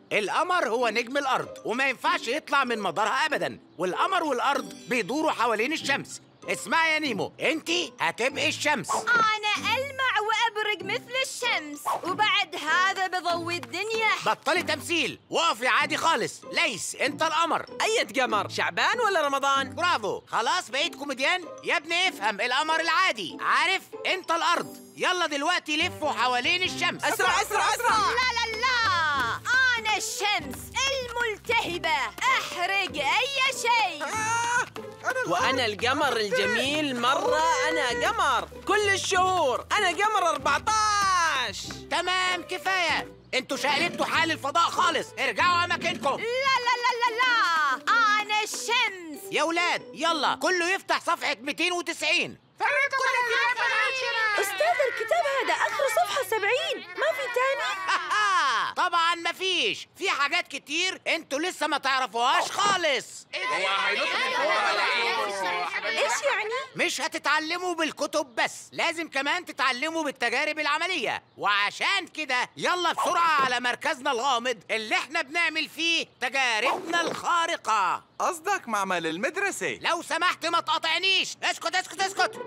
القمر هو نجم الأرض وما ينفعش يطلع من مدارها أبدا والقمر والأرض بيدوروا حوالين الشمس اسمع يا نيمو انت هتبقي الشمس أنا ألمع وأبرق مثل الشمس وبعد هذا بضوي الدنيا بطلي تمثيل وقفي عادي خالص ليس انت القمر أية قمر شعبان ولا رمضان؟ برافو خلاص بقيت كوميديان يا ابني افهم القمر العادي عارف انت الارض يلا دلوقتي لفوا حوالين الشمس أسرع أسرع أسرع لا لا لا أنا الشمس الملتهبة أحرق أي شيء وأنا القمر الجميل مرة أنا قمر كل الشهور أنا قمر 14 تمام كفايه انتوا شقلبتوا حال الفضاء خالص ارجعوا اماكنكم لا لا لا لا لا أنا الشمس يا ولاد يلا كله يفتح صفحه 290 أستاذ الكتاب هذا آخر صفحة سبعين ما في تاني طبعا مفيش في حاجات كتير انتوا لسه ما تعرفوهاش خالص إيش يعني؟ مش هتتعلموا بالكتب بس لازم كمان تتعلموا بالتجارب العملية وعشان كده يلا بسرعة على مركزنا الغامض اللي احنا بنعمل فيه تجاربنا الخارقة قصدك معمل المدرسة لو سمحت ما تقاطعنيش اسكت اسكت اسكت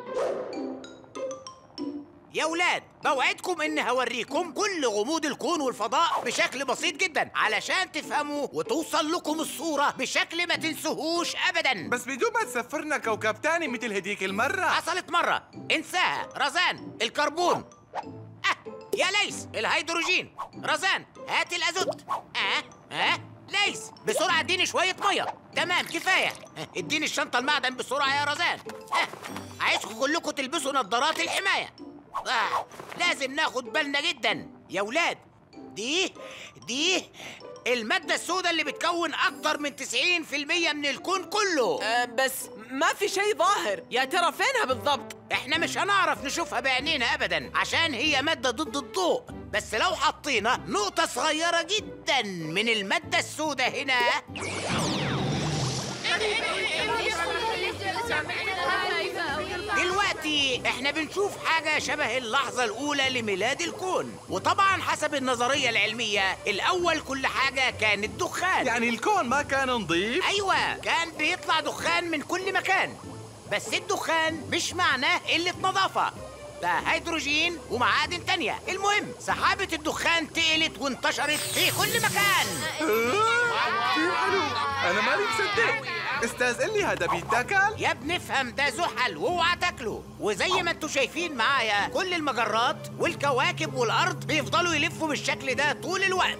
يا ولاد بوعدكم ان هوريكم كل غموض الكون والفضاء بشكل بسيط جدا علشان تفهموا وتوصل لكم الصورة بشكل ما تنسوهوش ابدا بس بدون ما تسفرنا كوكب تاني مثل هديك المرة حصلت مرة انساها رزان الكربون أه يا ليس الهيدروجين رزان هات الازوت اه اه ليس بسرعة اديني شوية مية تمام كفاية آه، اديني الشنطة المعدن بسرعة يا رزان اه عايزكم كلكم تلبسوا نظارات الحماية آه. لازم ناخد بالنا جدا يا ولاد دي دي المادة السوداء اللي بتكون أكتر من 90% من الكون كله أه بس ما في شيء ظاهر يا ترى فينها بالضبط احنا مش هنعرف نشوفها بعينينا ابدا عشان هي ماده ضد الضوء بس لو حطينا نقطه صغيره جدا من الماده السوداء هنا دلوقتي احنا بنشوف حاجه شبه اللحظه الاولى لميلاد الكون وطبعا حسب النظريه العلميه الاول كل حاجه كانت دخان يعني الكون ما كان نظيف ايوه كان بيطلع دخان من كل مكان بس الدخان مش معناه قله نظافه ده هيدروجين ومعادن تانية المهم سحابة الدخان تقلت وانتشرت في كل مكان كثير حلو أنا ماني مصدق أستاذ قلي هذا بيتاكل؟ يا ابني افهم ده زحل واوعى تاكله وزي ما انتوا شايفين معايا كل المجرات والكواكب والارض بيفضلوا يلفوا بالشكل ده طول الوقت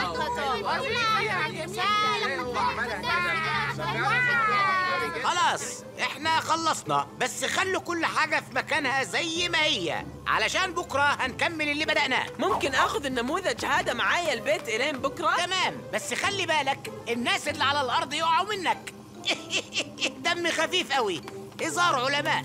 خلاص احنا خلصنا بس خلوا كل حاجة في مكانها زي ما هي علشان بكرة هنكمل اللي بدأناه ممكن اخذ النموذج هذا معايا البيت الين بكره تمام بس خلي بالك الناس اللي على الأرض يقعوا منك دم خفيف قوي هزار علماء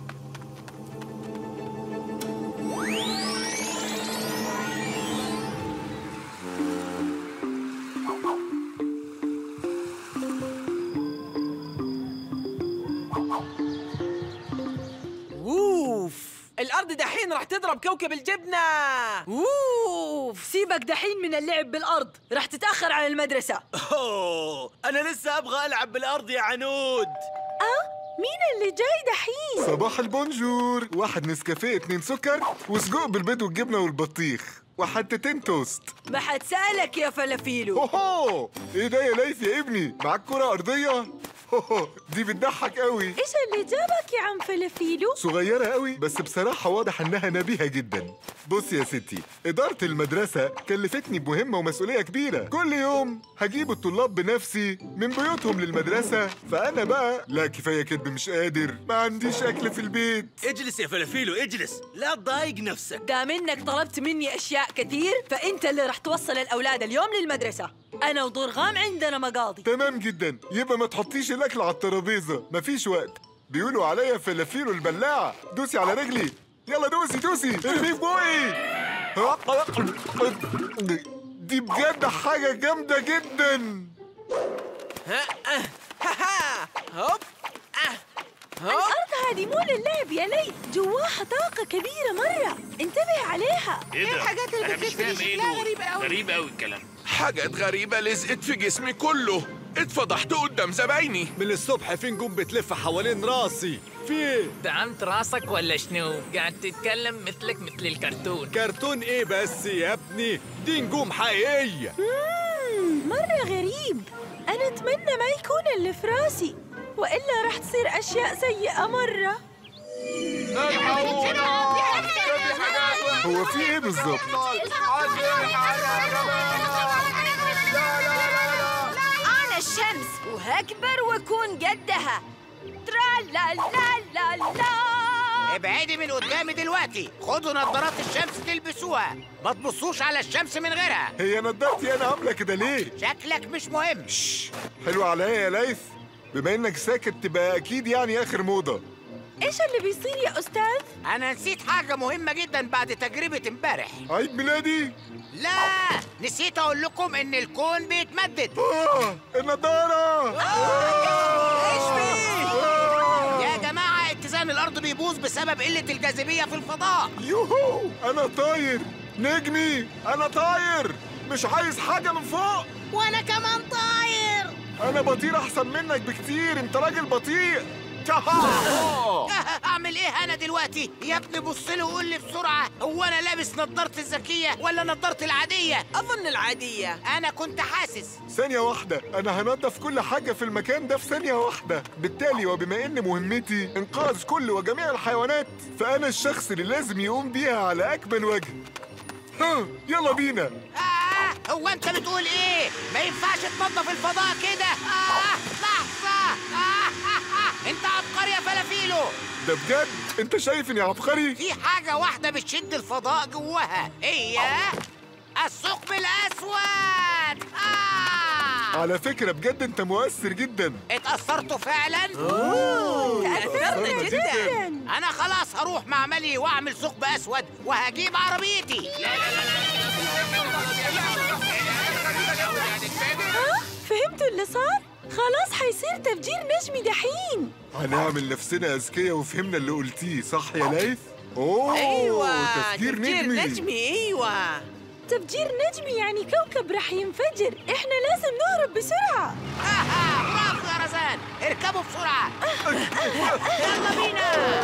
ووف الارض دحين راح تضرب كوكب الجبنه أوف سيبك دحين من اللعب بالأرض راح تتأخر على المدرسة أوه أنا لسه أبغى ألعب بالأرض يا عنود أه مين اللي جاي دحين؟ صباح البونجور واحد نسكافيه اتنين سكر وسجق بالبيض والجبنة والبطيخ وحتتين توست ما حد سألك يا فلافيلو هوهو ايه ده يا ليث يا ابني معاك كرة أرضية هوهو دي بتضحك قوي إيش اللي جابك يا عم فلافيلو؟ صغيرة قوي بس بصراحة واضح إنها نبيهة جدا بص يا ستي إدارة المدرسة كلفتني بمهمة ومسؤولية كبيرة كل يوم هجيب الطلاب بنفسي من بيوتهم للمدرسة فأنا بقى لا كفاية كدب مش قادر ما عنديش أكل في البيت اجلس يا فلافيلو اجلس لا تضايق نفسك دام انك طلبت مني اشياء كثير فانت اللي رح توصل الاولاد اليوم للمدرسه انا وضرغام عندنا مقاضي تمام جدا يبقى ما تحطيش الأكل على الترابيزة مفيش وقت بيقولوا عليا فلافيلو البلاعة دوسي على رجلي يلا دوسي دوسي ارمي في بوقي دي بجد حاجة جامدة جدا ها أه. ها ها هوب أه. هوب الارض هذه مو للعب يا لي جواها طاقه كبيره مره انتبه عليها ايه ده؟ الحاجات اللي انا مش فاهم ايه دول غريب قوي غريب قوي الكلام حاجات غريبة لزقت في جسمي كله اتفضحت قدام زبايني من الصبح في نجوم بتلف حوالين راسي في ايه؟ دعمت راسك ولا شنو؟ قاعد تتكلم مثلك مثل الكرتون كرتون ايه بس يا ابني دي نجوم حقيقية مم، مرة غريب أنا أتمنى ما يكون اللي في راسي وإلا رح تصير أشياء سيئة مرة هو في ايه بالظبط؟ أنا الشمس وهكبر وأكون قدها ترا لا لا لا لا ابعدي من قدامي دلوقتي خدوا نظارات الشمس تلبسوها ما تبصوش على الشمس من غيرها هي نضارتي انا عامله كده ليه؟ شكلك مش مهم حلو عليا يا ليث بما انك ساكت تبقى اكيد يعني اخر موضه إيش اللي بيصير يا أستاذ؟ انا نسيت حاجة مهمة جدا بعد تجربة امبارح عيد ميلادي لا نسيت اقول لكم ان الكون بيتمدد اه النضاره يا جماعة اتزان الارض بيبوظ بسبب قلة الجاذبية في الفضاء يوهو انا طاير نجمي انا طاير مش عايز حاجه من فوق وأنا كمان طاير انا بطير احسن منك بكتير انت راجل بطيء تها. اعمل ايه انا دلوقتي يا ابني بص لي وقول لي بسرعة هو انا لابس نظارة الذكية ولا نظارة العادية أظن العادية انا كنت حاسس ثانية واحدة أنا هنضف كل حاجة في المكان ده في ثانية واحدة بالتالي وبما إن مهمتي إنقاذ كل وجميع الحيوانات فأنا الشخص اللي لازم يقوم بيها على أكمل وجه ها يلا بينا آه هو انت بتقول ايه ما ينفعش تنظف الفضاء كده آه لحظة آه آه آه. انت عبقري يا فلافيلو ده بجد أنت شايف إني عبقري في حاجة واحدة بتشد الفضاء جواها هي الثقب الأسود آه على فكرة بجد أنت مؤثر جدا اتأثرتوا فعلا؟ تأثرنا جدا أنا خلاص هروح مع ملي وأعمل ثقب أسود وهجيب عربيتي ها؟ فهمتوا اللي صار؟ خلاص حيصير تفجير نجمي دحين هنعمل نفسنا أذكياء وفهمنا اللي قلتيه صح يا ليث؟ أوه أيوة تفكير نجمي نجمي أيوة تفجير نجمي يعني كوكب رح ينفجر إحنا لازم نهرب بسرعة آها برافو يا رزان اركبوا بسرعة يلا بينا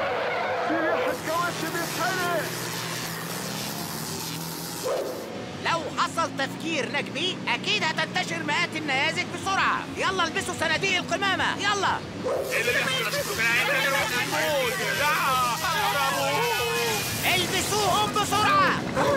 لو حصل تفجير نجمي أكيد هتنتشر مئات النيازك بسرعة يلا البسوا صناديق القمامة يلا البسوهم بسرعة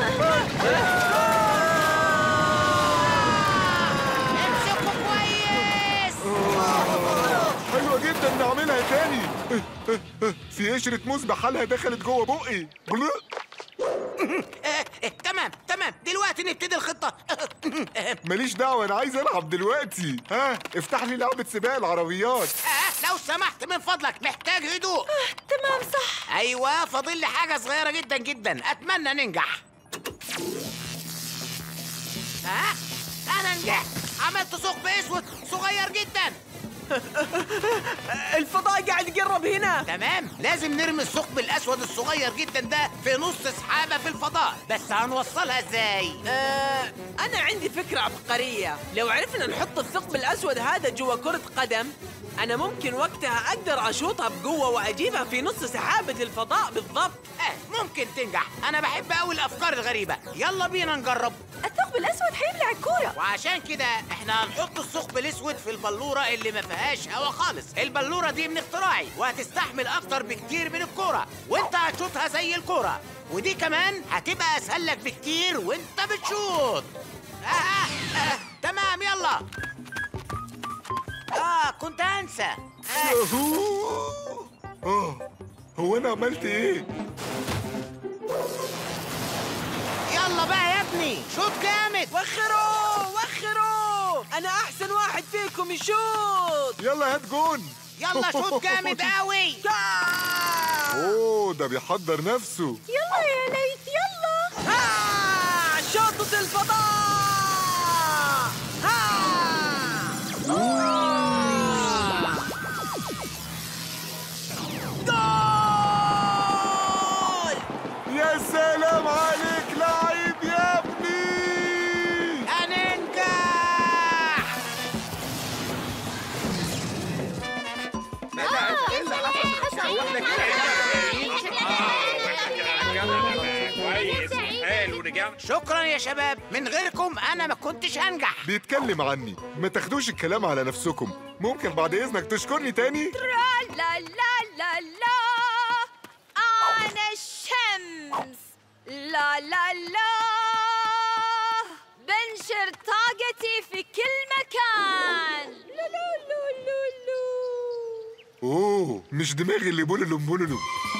امسكوا كويس حلوة جدا نعملها تاني في قشرة موز بحالها دخلت جوه بقي بلو. آه، آه، تمام تمام دلوقتي نبتدي الخطة ماليش دعوة أنا عايز ألعب دلوقتي ها افتح لي لعبة سباق العربيات آه، لو سمحت من فضلك محتاج هدوء تمام صح ايوه فاضل لي حاجه صغيره جدا جدا اتمنى ننجح ها انا نجحت عملت ثقب اسود صغير جدا الفضاء قاعد يقرب هنا تمام لازم نرمي الثقب الاسود الصغير جدا ده في نص سحابه في الفضاء بس هنوصلها ازاي آه أنا عندي فكرة عبقرية لو عرفنا نحط الثقب الأسود هذا جوا كرة قدم أنا ممكن وقتها أقدر أشوطها بقوة وأجيبها في نص سحابة الفضاء بالضبط آه ممكن تنجح انا بحب قوي الافكار الغريبه يلا بينا نجرب الثقب الأسود حيبلع الكورة وعشان كده احنا هنحط الثقب الاسود في البلوره اللي ما فيهاش هوا خالص البلوره دي من اختراعي وهتستحمل اكتر بكتير من الكوره وانت هتشوطها زي الكوره ودي كمان هتبقى اسهل لك بكتير وانت بتشوط آه آه آه تمام يلا اه كنت انسى آه ياهو. اه هو أنا عملت إيه؟ يلا بقى يا ابني شوط جامد وخروا وخروا أنا أحسن واحد فيكم يشوط يلا هات جون يلا شوط جامد قوي أوه ده بيحضر نفسه يلا يا ليث يلا ها شوطة الفضاء ها جول يا سلام عليك لعيب يا ابني انا ورجعنا شكرا يا شباب من غيركم انا ما كنتش هنجح بيتكلم عني ما تاخدوش الكلام على نفسكم ممكن بعد اذنك تشكرني تاني لا لا لا لا أنا الشمس لا لا لا بنشر طاقتي في كل مكان لا لا لا لا لا اوه مش دماغي اللي بولولو بولولو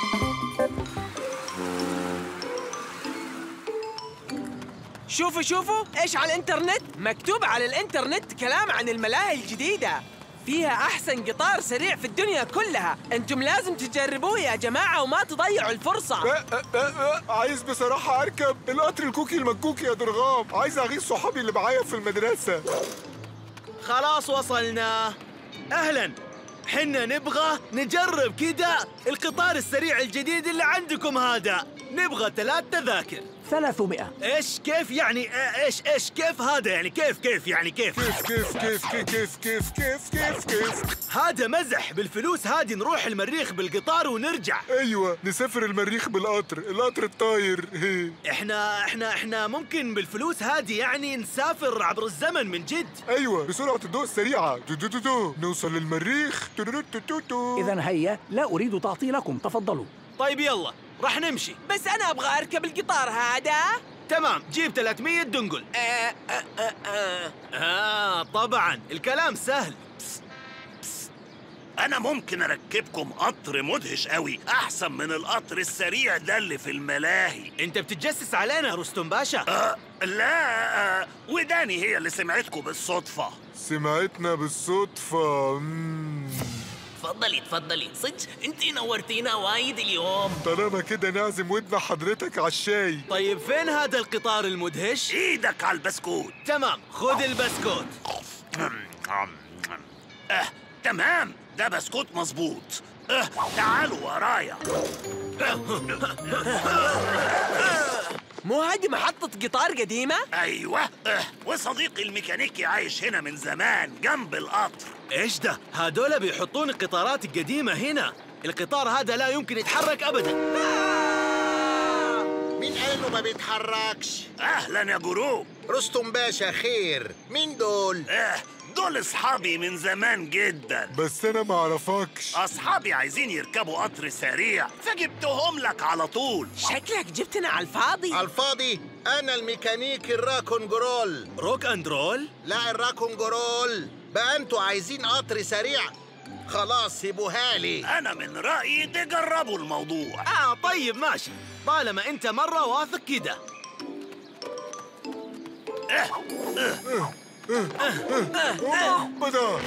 شوفوا شوفوا ايش على الانترنت مكتوب على الانترنت كلام عن الملاهي الجديدة فيها احسن قطار سريع في الدنيا كلها انتم لازم تجربوه يا جماعة وما تضيعوا الفرصة أه أه أه أه عايز بصراحة أركب القطر الكوكي المكوكي يا درغام عايز أغيظ صحابي اللي معايا في المدرسة خلاص وصلنا اهلا حنا نبغى نجرب كده القطار السريع الجديد اللي عندكم هذا نبغى ثلاث تذاكر 300 ايش كيف يعني آه، ايش ايش كيف هذا يعني كيف كيف يعني كيف كيف كيف كيف كيف كيف كيف كيف كيف هذا مزح بالفلوس هذه نروح المريخ بالقطار ونرجع أيوة نسافر المريخ بالقطر القطر الطاير هي. احنا احنا احنا ممكن بالفلوس هذه يعني نسافر عبر الزمن من جد أيوة بسرعة الضوء السريعة دو دو دو دو. نوصل للمريخ تورورو تو تو تو. إذا هيا لا أريد تعطيلكم تفضلوا طيب يلا راح نمشي بس انا ابغى اركب القطار هذا تمام جيب 300 دنقل آه آه آه آه. آه طبعا الكلام سهل أنا ممكن أركبكم قطر مدهش قوي أحسن من القطر السريع ده اللي في الملاهي انت بتتجسس علينا يا رستم باشا أه لا أه وداني هي اللي سمعتكم بالصدفة سمعتنا بالصدفة مم. تفضلي تفضلي صدق انت نورتينا وايد اليوم طالما كده نعزم ودنا حضرتك على الشاي طيب فين هذا القطار المدهش إيدك على البسكوت تمام خذ البسكوت أه تمام ده بسكوت مظبوط أه تعالوا ورايا مو هذه محطة قطار قديمة؟ أيوة أه وصديقي الميكانيكي عايش هنا من زمان جنب القطر ايش ده هذول بيحطون القطارات القديمة هنا القطار هذا لا يمكن يتحرك ابدا مين قال انه ما بيتحركش؟ أهلا يا جروب رستم باشا خير مين دول؟ أه دول أصحابي من زمان جدا بس أنا ما أعرفكش أصحابي عايزين يركبوا قطر سريع فجبتهم لك على طول شكلك جبتنا على الفاضي على الفاضي انا الميكانيكي الراكون جرول روك اند رول لا الراكون جرول بقى انتوا عايزين قطر سريع خلاص سيبوها لي أنا من رأيي تجربوا الموضوع اه طيب ماشي طالما انت مرة واثق كده بدأ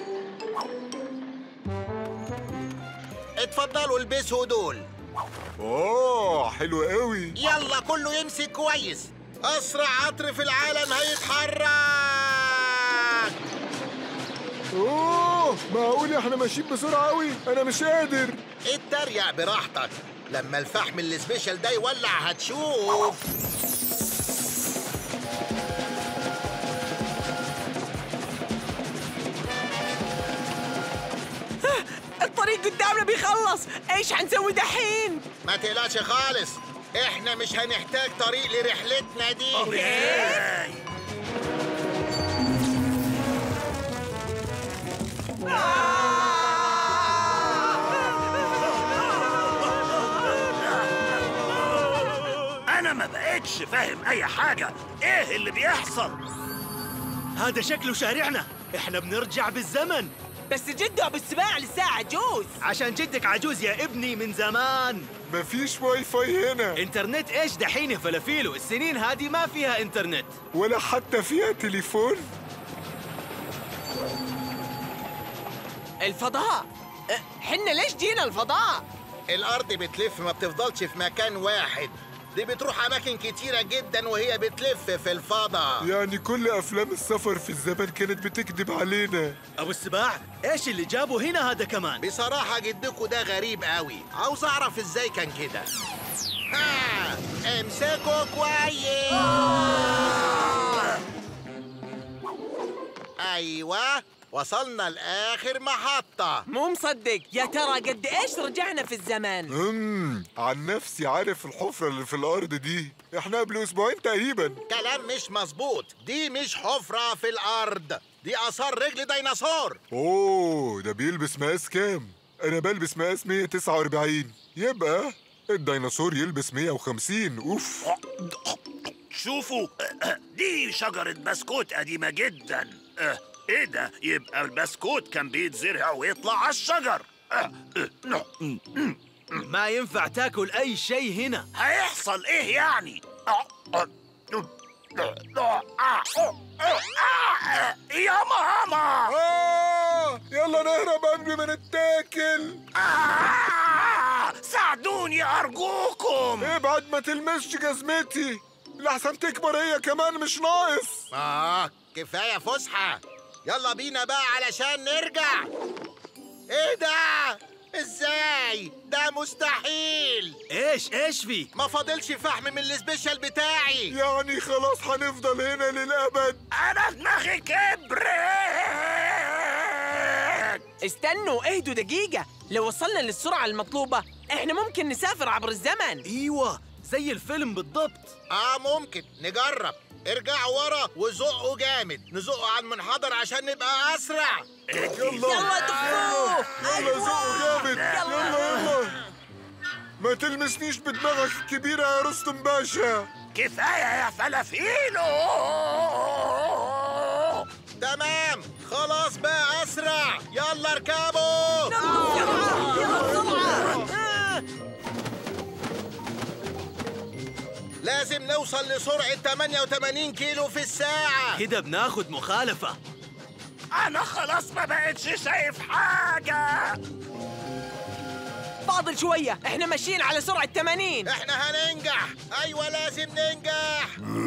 اتفضلوا البسوا دول أوه حلو قوي يلا كله يمسك كويس اسرع قطر في العالم هيتحرك أوه معقول إحنا ماشيين بسرعة قوي أنا مش قادر اتريق براحتك لما الفحم السبيشال ده يولع هتشوف الطريق قدامنا بيخلص ايش حنسوي دحين؟ ما تقلقش خالص احنا مش هنحتاج طريق لرحلتنا دي إيه؟ أنا ما بقتش فاهم أي حاجة إيه اللي بيحصل هذا شكله شارعنا احنا بنرجع بالزمن بس جده بالسباع لساعة عجوز عشان جدك عجوز يا ابني من زمان مفيش واي فاي هنا انترنت ايش دحين يا فلافيلو السنين هذه ما فيها انترنت ولا حتى فيها تليفون الفضاء أه، حنا ليش جينا الفضاء؟ الارض بتلف ما بتفضلش في مكان واحد دي بتروح اماكن كتيره جدا وهي بتلف في الفضاء يعني كل أفلام السفر في الزمن كانت بتكذب علينا ابو السباع ايش اللي جابه هنا هذا كمان بصراحه جدكوا ده غريب قوي عاوز اعرف ازاي كان كده ها امسكوا كويس ايوه وصلنا لآخر محطة مو مصدق يا ترى قد ايش رجعنا في الزمن امم عن نفسي عارف الحفرة اللي في الأرض دي احنا قبل أسبوعين تقريبا كلام مش مظبوط دي مش حفرة في الأرض دي آثار رجل ديناصور أوه ده بيلبس مقاس كام؟ أنا بلبس مقاس 149 يبقى الديناصور يلبس 150 أوف شوفوا دي شجرة بسكوت قديمة جدا اه، ايه ده يبقى البسكوت كان بيتزرع ويطلع على الشجر اه، اه، ما ينفع تاكل اي شيء هنا هيحصل ايه يعني يا ماما آه يلا نهرب قبل ما نتاكل آه، ساعدوني ارجوكم ابعد ما تلمسش جزمتي لحسن تكبر هي كمان مش ناقص آه كفاية فسحة يلا بينا بقى علشان نرجع ايه ده؟ ازاي؟ ده مستحيل ايش ايش في ما فاضلش فحم من السبيشال بتاعي يعني خلاص هنفضل هنا للأبد انا دماغي كبرت استنوا اهدوا دقيقة لو وصلنا للسرعة المطلوبة احنا ممكن نسافر عبر الزمن ايوه زي الفيلم بالضبط اه ممكن نجرب ارجعوا ورا وزقوا جامد نزقوا على المنحدر عشان نبقى اسرع يلا يلا دفوه يلا زقوا جامد يلا يلا ما تلمسنيش بدماغك الكبيرة يا رستم باشا كفايه يا فلافيلو تمام خلاص بقى اسرع يلا اركبوا لازم نوصل لسرعة 88 كيلو في الساعة كده بناخد مخالفة انا خلاص ما بقتش شايف حاجه فاضل شوية احنا ماشيين على سرعة 80 احنا هننجح ايوه لازم ننجح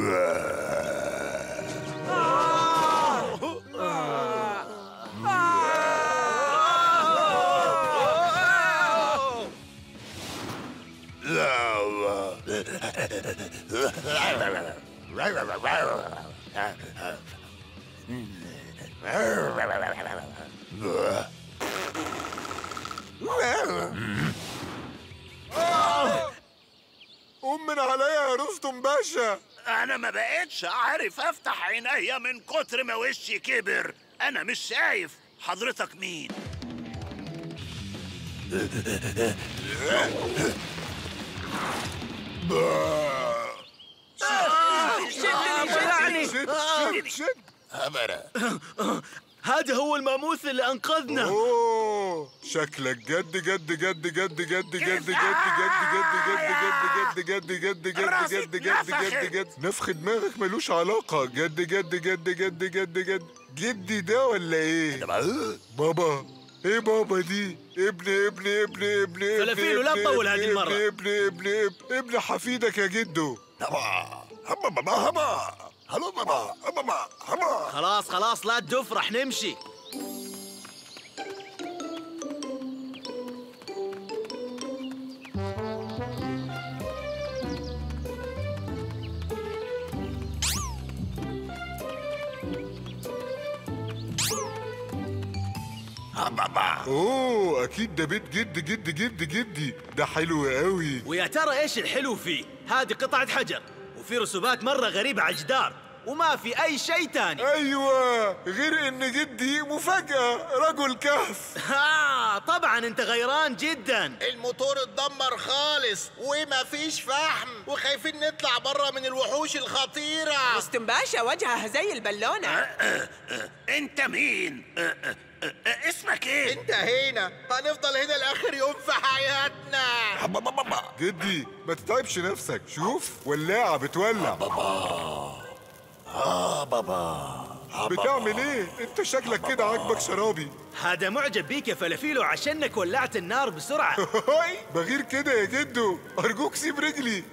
قوم من عليا يا رستم باشا انا ما بقتش عارف افتح عينيا من كتر ما وشي كبر انا مش شايف حضرتك مين يعني شد شد شد هذا هو الماموث اللي انقذنا اوه شكلك جد جد جد جد جد جد جد جد جد جد جد جد جد جد جد جد جد جد نفخ دماغك ملوش علاقة جد جد جد جد جد جد جدي ده ولا ايه؟ بابا ايه بابا دي؟ ابن ابن ابن ابن ابن فلافيلو، لا ابن تطول ابن هذه المرة. ابن ابن ابن ابن حفيدك يا جدو خلاص خلاص لا تدف رح نمشي اوه اكيد ده بيت جد جد جد جدي ده حلو قوي ويا ترى ايش الحلو فيه هذه قطعة حجر وفي رسوبات مرة غريبة على الجدار وما في أي شيء تاني ايوه غير ان جدي مفاجأة رجل كهف ها طبعا انت غيران جدا الموتور اتدمر خالص وما فيش فحم وخايفين نطلع بره من الوحوش الخطيرة رستم باشا وجهها زي البالونة انت مين اه، اه، اه، اسمك ايه انتهينا هنفضل هنا لاخر يوم في حياتنا جدي ما تتعبش نفسك شوف ولاعة بتولع اه بابا بتعمل ايه انت شكلك كده عاجبك شرابي هذا معجب بيك يا فلافيلو عشانك ولعت النار بسرعة بغير كده يا جدو ارجوك سيب رجلي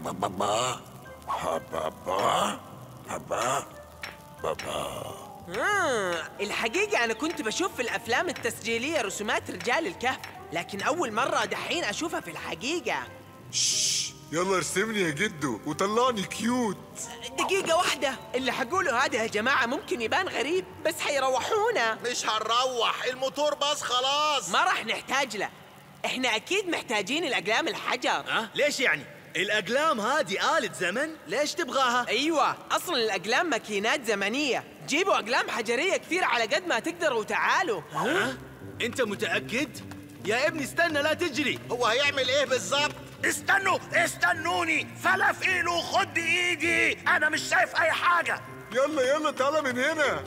آه، الحقيقة أنا كنت بشوف في الأفلام التسجيلية رسومات رجال الكهف لكن أول مرة دحين أشوفها في الحقيقة يلا ارسمني يا جدو وطلعني كيوت دقيقة واحدة اللي حقوله هذا يا جماعة ممكن يبان غريب بس حيروحونا مش هنروح الموتور باظ خلاص ما راح نحتاج له احنا اكيد محتاجين الاقلام الحجر ها ليش يعني الاقلام هذه آلة زمن ليش تبغاها ايوه اصلا الاقلام ماكينات زمنيه جيبوا اقلام حجريه كثير على قد ما تقدروا وتعالوا ها انت متاكد يا ابني استنى لا تجري هو هيعمل ايه بالظبط استنوا استنوني فلافيلو خد بايدي انا مش شايف اي حاجه يلا يلا تعالى من هنا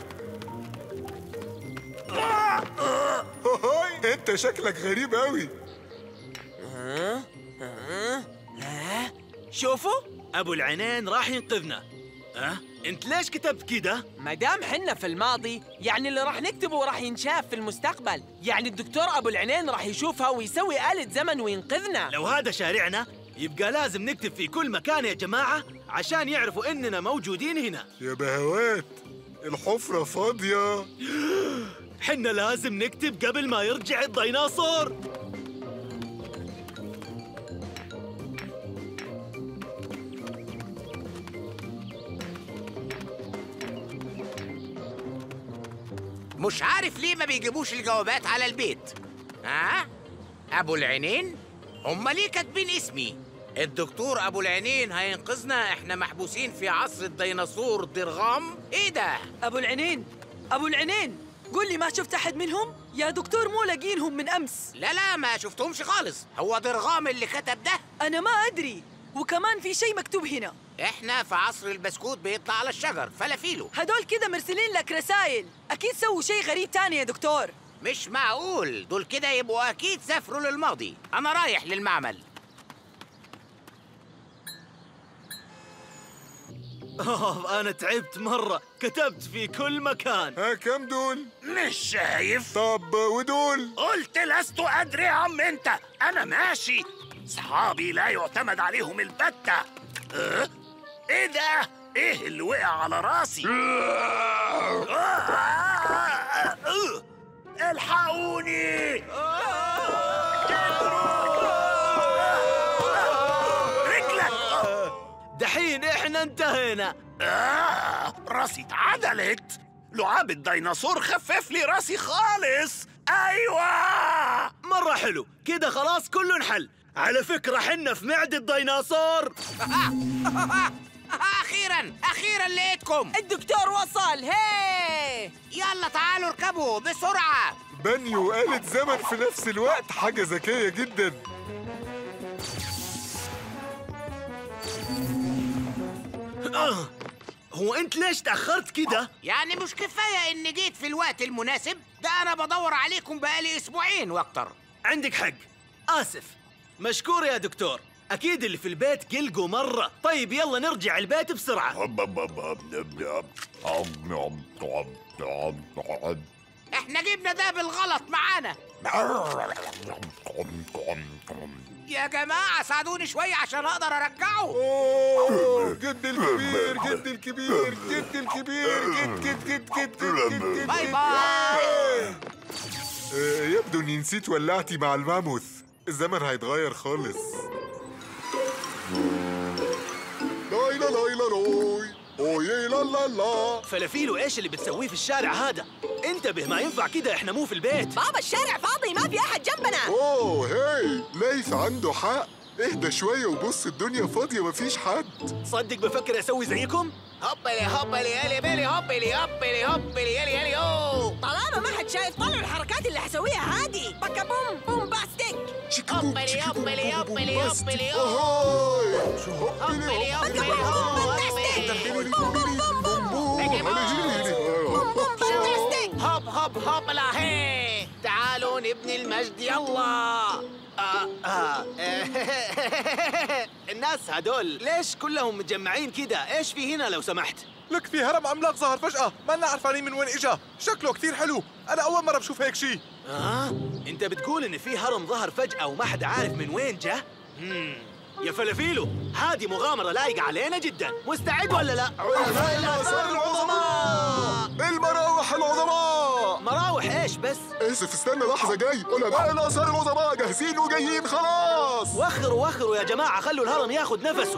هاي انت شكلك غريب قوي شوفوا ابو العينين راح ينقذنا ها انت ليش كتبت كده ما دام حنا في الماضي يعني اللي راح نكتبه راح ينشاف في المستقبل يعني الدكتور ابو العينين راح يشوفها ويسوي آلة زمن وينقذنا لو هذا شارعنا يبقى لازم نكتب في كل مكان يا جماعة عشان يعرفوا إننا موجودين هنا يا بهوات الحفرة فاضية حنا لازم نكتب قبل ما يرجع الديناصور مش عارف ليه ما بيجيبوش الجوابات على البيت ها ابو العينين هم ليه كاتبين اسمي الدكتور ابو العينين هينقذنا احنا محبوسين في عصر الديناصور درغام ايه ده أبو العينين أبو العينين قول لي ما شفت أحد منهم؟ يا دكتور مو لاقينهم من أمس لا لا ما شفتهمش خالص هو درغام اللي كتب ده أنا ما أدري وكمان في شيء مكتوب هنا احنا في عصر البسكوت بيطلع على الشجر فلافيلو هدول كده مرسلين لك رسائل أكيد سووا شيء غريب تاني يا دكتور مش معقول دول كده يبقوا اكيد سافروا للماضي انا رايح للمعمل أوه أنا تعبت مرة كتبت في كل مكان ها كم دول؟ مش شايف طب ودول؟ قلت لست ادري يا عم انت انا ماشي صحابي لا يعتمد عليهم البتة أه؟ ايه ده ايه اللي وقع على راسي آه، آه، آه. الحقوني رجلك دحين إحنا انتهينا آه راسي اتعدلت لعاب الديناصور خفف لي راسي خالص ايوه مرة حلو كده خلاص كله انحل على فكرة حنا في معدة ديناصور اخيرا اخيرا لقيتكم الدكتور وصل هي يلا تعالوا اركبوا بسرعه بني وآلة زمن في نفس الوقت حاجة ذكية جدا آه. هو أنت ليش تأخرت كده؟ يعني مش كفايه اني جيت في الوقت المناسب ده انا بدور عليكم بقالي اسبوعين واكتر عندك حق آسف مشكور يا دكتور أكيد اللي في البيت قلقوا مرة طيب يلا نرجع البيت بسرعة احنا جبنا ده بالغلط معانا يا جماعه ساعدوني شويه عشان اقدر ارجعه أوه جد الكبير جد الكبير جد الكبير جد جد جد جد جد جد جد باي جد. باي. آه، يبدو اني نسيت ولعتي مع الماموث الزمن هيتغير خالص لايلا لايلا روي اوي لا لا لا فلافيلو إيش اللي بتسويه في الشارع هذا؟ انتبه ما ينفع كده إحنا مو في البيت بابا الشارع فاضي ما في أحد جنبنا اوه هاي ليث عنده حق اهدى شوية وبص الدنيا فاضية مفيش حد صدق بفكر أسوي زيكم؟ هوبلي هوبلي يلي بيلي هوبلي هوبلي هوبلي يلي يلي يو طالما ما حد شايف طلعوا الحركات اللي حسويها عادي بكا بوم بوم باستيك هوبلي هوبلي هوبلي هوبلي هو اوهاي هوبلي هوبلي هوب هوب هوب لا هي تعالوا نبني المجد يلا آه آه الناس هدول ليش كلهم متجمعين كده؟ ايش في هنا لو سمحت؟ لك في هرم عملاق ظهر فجأة ما لنا عارفين من وين اجا شكله كثير حلو أنا أول مرة بشوف هيك شيء آه؟ انت بتقول ان في هرم ظهر فجأة وما حد عارف من وين جه؟ مم. يا فلافيلو هذه مغامرة لايقة علينا جدا مستعد ولا لا؟ علماء الآثار العظماء المراوح العظماء مراوح ايش بس؟ اسف استنى لحظة جاي علماء الآثار العظماء جاهزين وجايين خلاص خلاص وخروا وخروا يا جماعة خلوا الهرم ياخد نفسه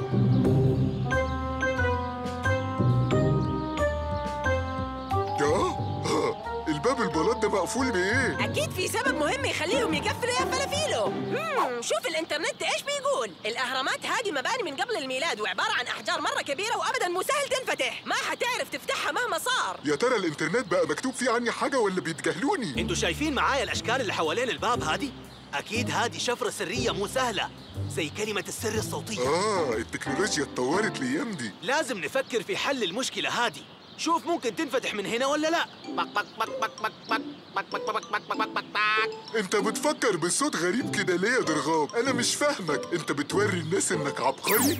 آه، الباب البلاط ده مقفول بايه؟ أكيد في سبب مهم يخليهم يقفلوا يا فلافيلو مم، شوف الإنترنت إيش بيقول الأهرامات هذه مباني من قبل الميلاد وعبارة عن أحجار مرة كبيرة وأبدا مو سهل تنفتح ما حتعرف تفتحها مهما صار يا ترى الانترنت بقى مكتوب فيه عني حاجة ولا بيتجاهلوني؟ انتوا شايفين معايا الاشكال اللي حوالين الباب هذه؟ اكيد هذه شفرة سرية مو سهلة زي كلمة السر الصوتية آه التكنولوجيا اتطورت الأيام دي لازم نفكر في حل المشكلة هذه شوف ممكن تنفتح من هنا ولا لا بك بك بك بك بك بك بك بك بك بك بك بك بك بك انت بتفكر بصوت غريب كده ليه يا درغام؟ أنا مش فاهمك انت بتوري الناس انك عبقري؟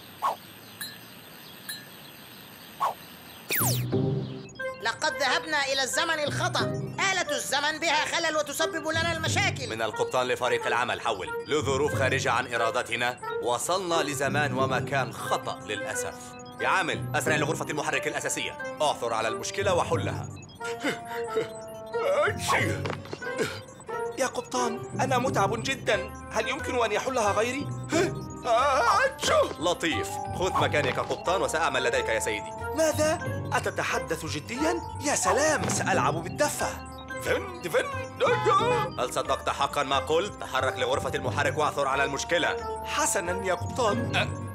لقد ذهبنا إلى الزمن الخطأ آلة الزمن بها خلل وتسبب لنا المشاكل من القبطان لفريق العمل حول لظروف خارجة عن إرادتنا وصلنا لزمان ومكان خطأ للأسف يا عامل أسرع لغرفة المحرك الأساسية أعثر على المشكلة وحلها يا قبطان أنا متعب جدا هل يمكن أن يحلها غيري؟ لطيف خذ مكاني كقبطان وسأعمل لديك يا سيدي ماذا؟ أتتحدث جديا؟ يا سلام سألعب بالدفة فن فن هل صدقت حقا ما قلت؟ تحرك لغرفة المحرك واعثر على المشكلة حسنا يا قبطان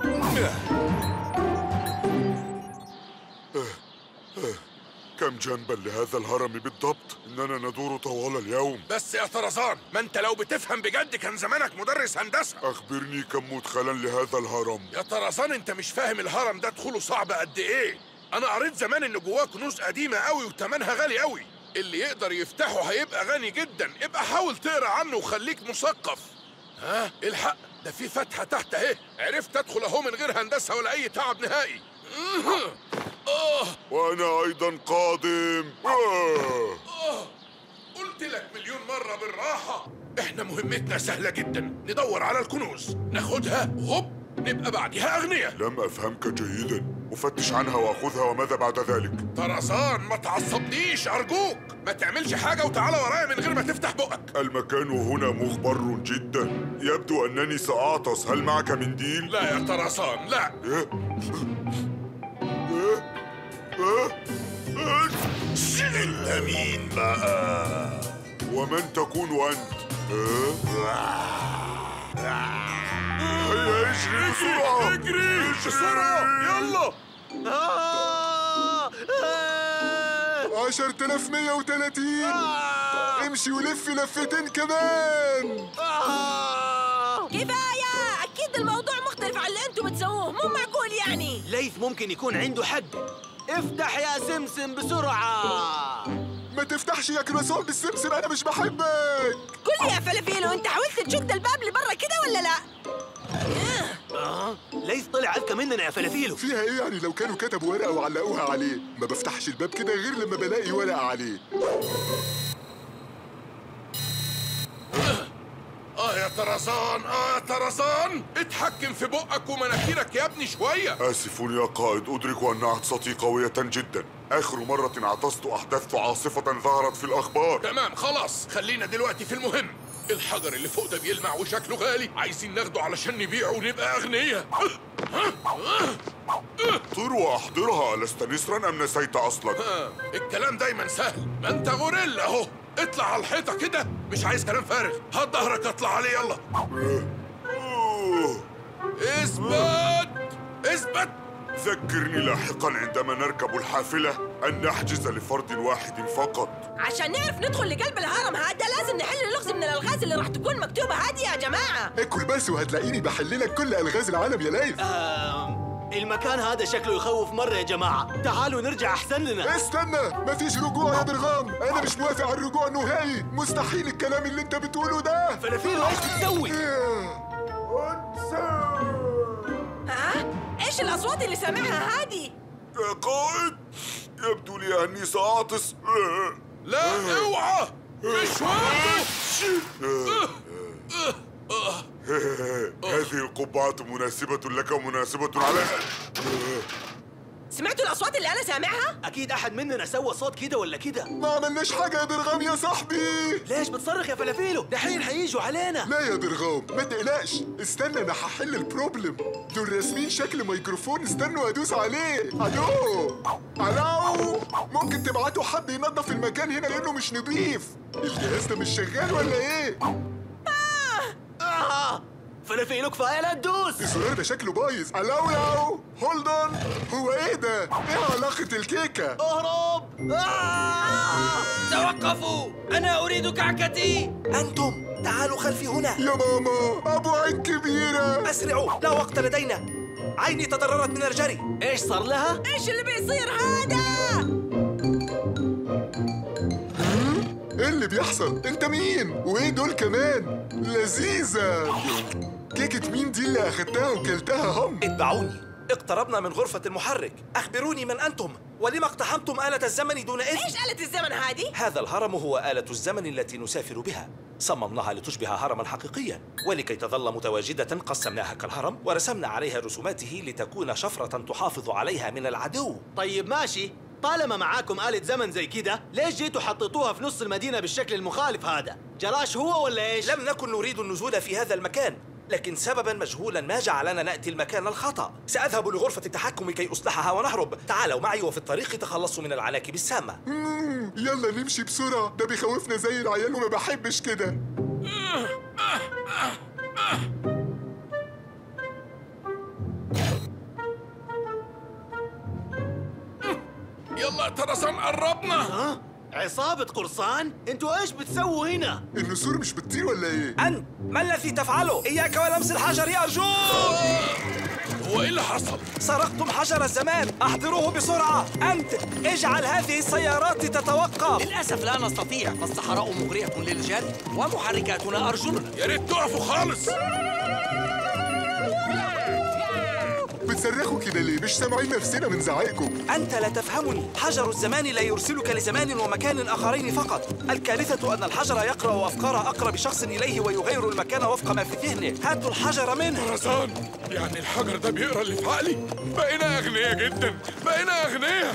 كم جنبا لهذا الهرم بالضبط؟ إننا ندور طوال اليوم بس يا طرزان ما انت لو بتفهم بجد كان زمانك مدرس هندسه أخبرني كم مدخلا لهذا الهرم يا طرزان انت مش فاهم الهرم ده دخوله صعب قد ايه انا قريت زمان ان جواه كنوز قديمه قوي وتمنها غالي قوي اللي يقدر يفتحه هيبقى غني جدا ابقى حاول تقرا عنه وخليك مثقف ها الحق ده في فتحه تحت اهي عرفت ادخل اهو من غير هندسه ولا اي تعب نهائي اه وأنا أيضا قادم آه. آه. قلت لك مليون مرة بالراحة احنا مهمتنا سهلة جدا ندور على الكنوز ناخدها وهوب نبقى بعدها أغنياء لم أفهمك جيدا أفتش عنها وأخذها وماذا بعد ذلك؟ طرزان ما تعصبنيش أرجوك ما تعملش حاجة وتعالى ورايا من غير ما تفتح بقك المكان هنا مغبر جدا يبدو أنني سأعطس هل معك منديل؟ لا يا طرزان لا إيه؟ إيه؟ إيه؟ إيه؟ انت مين بقى؟ ومن تكون أنت؟ إيه؟ هيا اجري بسرعة اجري بسرعة يلا آه! آه! عشرة آلاف مية وتلاتين امشي ولف لفتين كمان آه! كفاية أكيد الموضوع مختلف عن اللي أنتم بتسووه مو معقول يعني ليث ممكن يكون عنده حق افتح يا سمسم بسرعة ما تفتحش يا كروسون بالسمسم أنا مش بحبك قل لي يا فلافيلو أنت حاولت تشد الباب لبرا كده ولا لا؟ آه ليث طلع أذكى مننا يا فلافيلو فيها ايه يعني لو كانوا كتبوا ورقة وعلقوها عليه ما بفتحش الباب كده غير لما بلاقي ورقة عليه اه يا طرزان اه يا طرزان اتحكم في بقك ومناخيرك يا ابني شوية آسف يا قائد أدرك أن عطستي قوية جدا آخر مرة عطست أحدثت عاصفة ظهرت في الأخبار تمام خلاص خلينا دلوقتي في المهم الحجر اللي فوق ده بيلمع وشكله غالي عايزين ناخده علشان نبيعه ونبقى أغنياء طر وأحضرها ألست نسرا أم نسيت أصلا؟ آه، الكلام دايما سهل ما انت غوريلا اهو اطلع على الحيطة كده مش عايز كلام فارغ هات ظهرك اطلع عليه يلا أوه. اثبت اثبت ذكرني لاحقا عندما نركب الحافلة أن نحجز لفرد واحد فقط عشان نعرف ندخل لقلب الهرم هذا لازم نحل لغز من الألغاز اللي راح تكون مكتوبة هذه يا جماعة اكل بس وهتلاقيني بحل لك كل ألغاز العالم يا ليث آه المكان هذا شكله يخوف مرة يا جماعة تعالوا نرجع أحسن لنا استنى مفيش رجوع يا درغام أنا مش موافق على الرجوع النهائي مستحيل الكلام اللي أنت بتقوله ده فلافيلو ايش بتسوي؟ ها؟ إيش الأصوات اللي سامعها هذه؟ يا قائد يبدو لي أني سأعطس لا اوعى مش وقته هذه القبعة مناسبة لك ومناسبة على سمعتوا الأصوات اللي أنا سامعها؟ اكيد احد مننا سوى صوت كده ولا كده ما عملناش حاجة يا درغام يا صاحبي ليش بتصرخ يا فلافيلو دحين حييجوا علينا لا يا درغام ما تقلقش استنى انا هحل البروبلم دول راسمين شكل ميكروفون استنوا ادوس عليه الو الو ممكن تبعتوا حد ينظف المكان هنا لانه مش نظيف الجهاز ده مش شغال ولا ايه آه فلافيلو كفايه لا تدوس الزرار ده شكله بايظ الو ياو هولد اون هو ايه ده ايه علاقة الكيكة اهرب آه! توقفوا أنا أريد كعكتي أنتم تعالوا خلفي هنا يا ماما ابو عين كبيرة أسرعوا لا وقت لدينا عيني تضررت من الجري ايش صار لها؟ إيش اللي بيصير هذا؟ ايه اللي بيحصل انت مين وايه دول كمان لذيذة كيكة مين دي اللي اخدتها وكلتها هم اتبعوني اقتربنا من غرفة المحرك أخبروني من أنتم ولم اقتحمتم آلة الزمن دون إذن إيش آلة الزمن هذه؟ هذا الهرم هو آلة الزمن التي نسافر بها صممناها لتشبه هرما حقيقيا ولكي تظل متواجدة قسمناها كالهرم ورسمنا عليها رسوماته لتكون شفرة تحافظ عليها من العدو طيب ماشي طالما معاكم آلة زمن زي كده ليش جيتوا حطيتوها في نص المدينة بالشكل المخالف هذا؟ جراش هو ولا ايش؟ لم نكن نريد النزول في هذا المكان لكن سببا مجهولا ما جعلنا نأتي المكان الخطأ سأذهب لغرفة التحكم كي أصلحها ونهرب تعالوا معي وفي الطريق تخلصوا من العناكب السامة مم، يلا نمشي بسرعة ده بيخوفنا زي العيال وما بحبش كده يلا يا طرزان قربنا ها؟ عصابة قرصان؟ انتوا ايش بتسووا هنا؟ النسور مش بتطير ولا ايه أنت ما الذي تفعله؟ إياك ولمس الحجر أرجوك هو ايه اللي حصل؟ سرقتم حجر الزمان احضروه بسرعة أنت اجعل هذه السيارات تتوقف للأسف لا نستطيع فالصحراء مغرية للجري ومحركاتنا أرجلنا يا ريت تقفوا خالص بتصرخوا كده ليه مش سامعين نفسنا من زعائكم أنت لا تفهمني حجر الزمان لا يرسلك لزمان ومكان آخرين فقط الكارثة أن الحجر يقرأ أفكار أقرب شخص إليه ويغير المكان وفق ما في ذهنه هاتوا الحجر منه طرزان يعني الحجر ده بيقرا اللي في عقلي بقينا اغنياء جدا بقينا اغنياء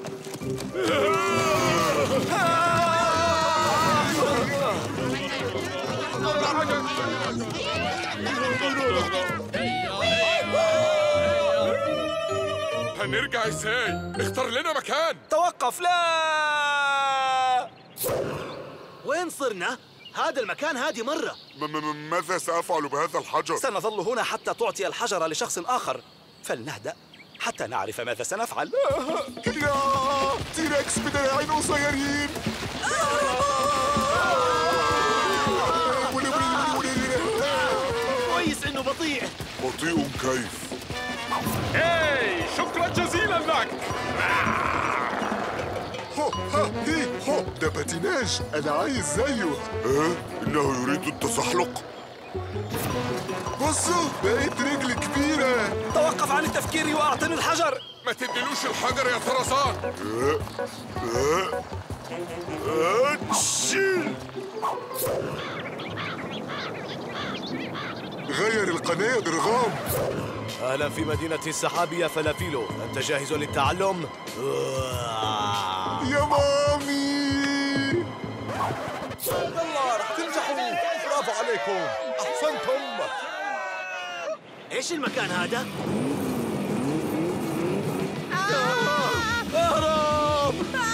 هنرجع ازاي؟ اختار لنا مكان توقف لا وين صرنا؟ هذا المكان هادي مرة ماذا سأفعل بهذا الحجر؟ سنظل هنا حتى تعطي الحجر لشخص آخر فلنهدأ حتى نعرف ماذا سنفعل يا تيركس بدراعين قصيرين كويس انه بطيء بطيء كيف؟ اي شكرا جزيلا لك هو ها هي هو ده باتيناج انا عايز زيه ايه؟ انه يريد التزحلق بصوا بقيت رجل كبيرة توقف عن التفكير وأعطني الحجر ما تديلوش الحجر يا طرزان غير القناة يا درغام اهلا في مدينة السحاب يا فلافيلو انت جاهز للتعلم؟ يا مامي يلا رح تنجحوا برافو عليكم احسنتم ايش المكان هذا؟ اهرب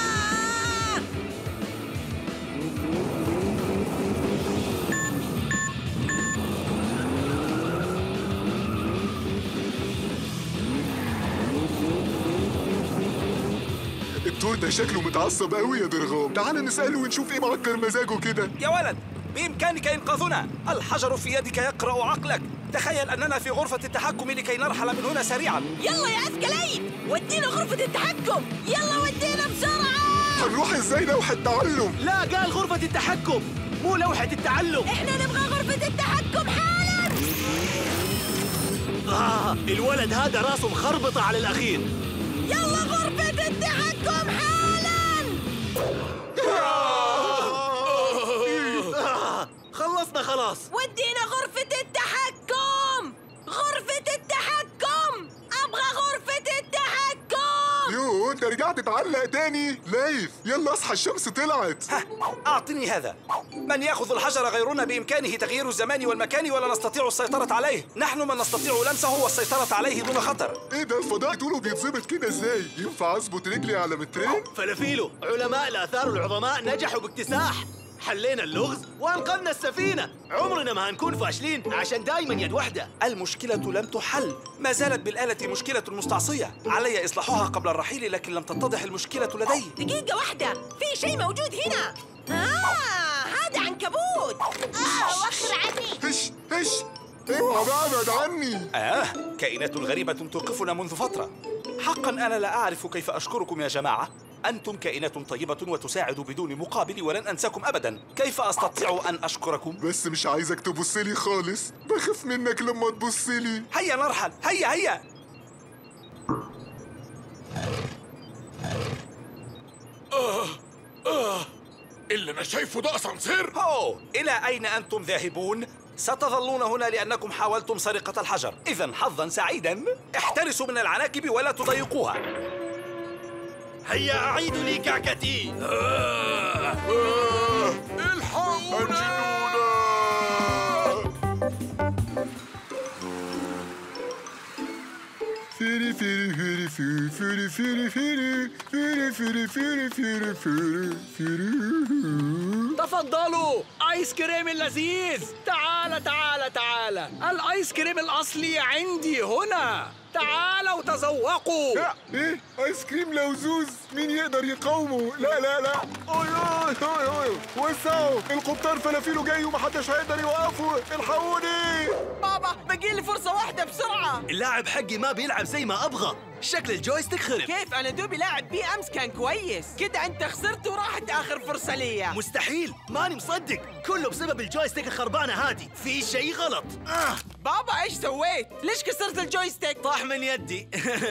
الدور ده شكله متعصب قوي يا درغام تعال نسأله ونشوف ايه معكر مزاجه كده يا ولد بإمكانك إنقاذنا الحجر في يدك يقرأ عقلك تخيل أننا في غرفة التحكم لكي نرحل من هنا سريعا يلا يا عسكلين ودينا غرفة التحكم يلا ودينا بسرعة هنروح ازاي لوحة تعلم لا قال غرفة التحكم مو لوحة التعلم احنا نبغى غرفة التحكم حالا آه الولد هذا راسه مخربطة على الأخير يلا غرفة التحكم حالا آه خلصنا خلاص ودينا غرفة التحكم غرفة التحكم أبغى غرفة التحكم وانت رجعت تعلق تاني لايف يلا اصحى الشمس طلعت أعطني هذا من يأخذ الحجر غيرنا بإمكانه تغيير الزمان والمكان ولا نستطيع السيطرة عليه نحن من نستطيع لمسه والسيطرة عليه دون خطر ايه ده الفضاء طوله بيتظبط كده ازاي ينفع اظبط رجلي على مترين فلافيلو علماء الآثار العظماء نجحوا باكتساح حلينا اللغز وانقذنا السفينة عمرنا ما هنكون فاشلين عشان دايما يد واحدة المشكلة لم تحل ما زالت بالآلة مشكلة مستعصية علي إصلاحها قبل الرحيل لكن لم تتضح المشكلة لدي دقيقة واحدة في شيء موجود هنا آه هذا عنكبوت آه وخر عني هش هش اوعى بقى ابعد عني آه كائنات غريبة توقفنا منذ فترة حقا أنا لا أعرف كيف أشكركم يا جماعة أنتم كائنات طيبة وتساعد بدون مقابل ولن أنساكم أبدا كيف أستطيع أن أشكركم؟ بس مش عايزك تبص لي خالص بخاف منك لما تبص لي هيا نرحل هيا هيا آه آه اللي أنا شايفه ده أسانسير هو إلى أين أنتم ذاهبون؟ ستظلون هنا لأنكم حاولتم سرقة الحجر إذا حظا سعيدا احترسوا من العناكب ولا تضايقوها هيا أعيد لي كعكتي الحقونا فيري فيري فيري فيري فيري فيري فيري فيري فيري فيري فيري فيري تفضلوا ايس كريم اللذيذ تعال تعال تعال الايس كريم الاصلي عندي هنا تعالوا تذوقوا ايه ايس كريم لوزوز مين يقدر يقاومه لا لا لا اوي اوي اوي اوي وسعوا القبطان فلافيلو جاي ومحدش هيقدر يوقفه الحقوني بابا باقي لي فرصة واحدة بسرعة اللاعب حقي ما بيلعب زي ما أبغى شكل الجويستيك خرب كيف أنا دوبي لاعب بيه أمس كان كويس كده أنت خسرت وراحت آخر فرصة ليا مستحيل ماني مصدق كله بسبب الجويستيك الخربانة هادي في شيء غلط آه. بابا إيش سويت؟ ليش كسرت الجويستيك؟ طاح من يدي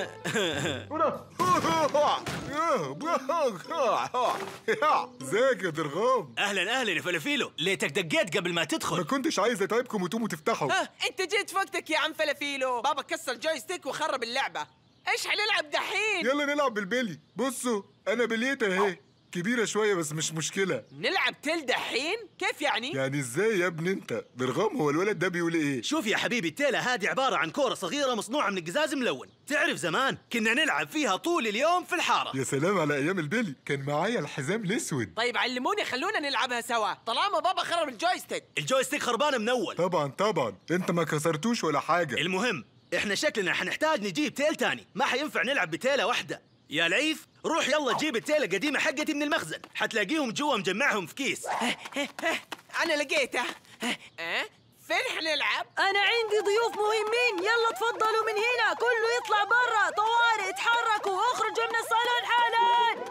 ازيك يا درغام اهلا اهلا يا فلافيلو ليتك دقيت قبل ما تدخل ما كنتش عايز اتعبكم وتقوموا تفتحوا ها أنت جيت في وقتك يا عم فلافيلو بابا كسر الجويستيك وخرب اللعبة إيش حنلعب دحين؟ يلا نلعب بالبلي بصوا انا بليت اهي كبيرة شوية بس مش مشكلة نلعب تل دحين؟ كيف يعني؟ يعني ازاي يا ابني انت درغام هو الولد ده بيقول ايه شوف يا حبيبي التيلة هذه عبارة عن كورة صغيرة مصنوعة من القزاز ملون تعرف زمان كنا نلعب فيها طول اليوم في الحارة يا سلام على ايام البلي كان معايا الحزام الاسود طيب علموني خلونا نلعبها سوا طالما بابا خرب الجويستيك الجويستيك خربانة من أول طبعا طبعا انت ما كسرتوش ولا حاجة المهم احنا شكلنا حنحتاج نجيب تيل تاني ما حينفع نلعب بتيلة واحدة يا لعيف روح يلا جيب التيلة القديمة حقتي من المخزن حتلاقيهم جوا مجمعهم في كيس أنا لقيته أه؟ فين حنلعب؟ أنا عندي ضيوف مهمين يلا تفضلوا من هنا كله يطلع برا طوارئ اتحركوا اخرجوا من الصالون حالا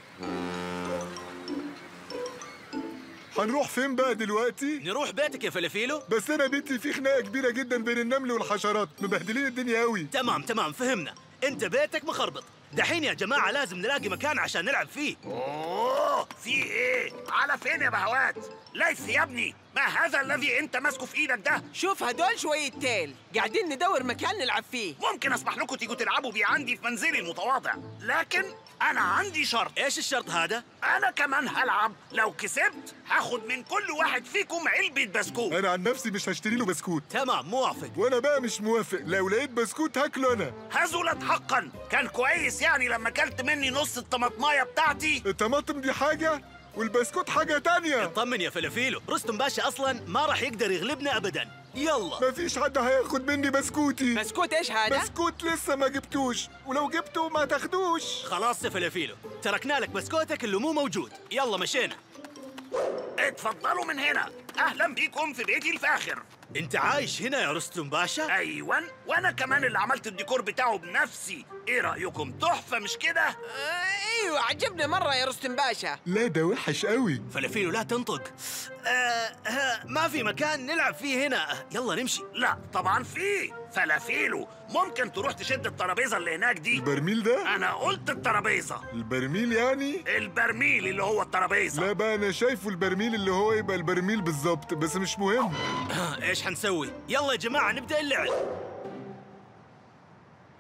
هنروح فين بقى دلوقتي نروح بيتك يا فلافيلو بس انا بيتي في خناقة كبيرة جدا بين النمل والحشرات مبهدلين الدنيا قوي تمام تمام فهمنا انت بيتك مخربط دحين يا جماعة لازم نلاقي مكان عشان نلعب فيه اوه في ايه على فين يا بهوات ليث يا ابني ما هذا الذي انت ماسكه في ايدك ده شوف هدول شوية تيل قاعدين ندور مكان نلعب فيه ممكن اسمح لكم تيجوا تلعبوا بيه عندي في منزلي المتواضع لكن انا عندي شرط ايش الشرط هذا انا كمان هلعب لو كسبت هاخد من كل واحد فيكم علبة بسكوت انا عن نفسي مش هشتري له بسكوت تمام موافق وانا بقى مش موافق لو لقيت بسكوت هاكله انا هزلت حقا كان كويس يعني لما اكلت مني نص الطماطمايه بتاعتي الطماطم دي حاجة والبسكوت حاجة تانية اطمن يا فلافيلو رستم باشا اصلا ما راح يقدر يغلبنا ابدا يلا مفيش حد هياخد مني بسكوتي بسكوت ايش هذا؟ بسكوت لسه ما جبتوش ولو جبته ما تاخدوش خلاص يا فلافيلو تركنا لك بسكوتك اللي مو موجود يلا مشينا اتفضلوا من هنا اهلا بيكم في بيتي الفاخر انت عايش هنا يا رستم باشا ايوان وانا كمان اللي عملت الديكور بتاعه بنفسي ايه رايكم تحفه مش كده آه ايوه عجبني مرة يا رستم باشا لا ده وحش قوي فلافيلو لا تنطق آه آه ما في مكان نلعب فيه هنا يلا نمشي لا طبعا في فلافيلو ممكن تروح تشد الترابيزه اللي هناك دي البرميل ده انا قلت الترابيزه البرميل يعني البرميل اللي هو الترابيزه لا بقى انا شايفه البرميل اللي هو يبقى البرميل بالظبط بس مش مهم ايش حنسوي يلا يا جماعه نبدا اللعب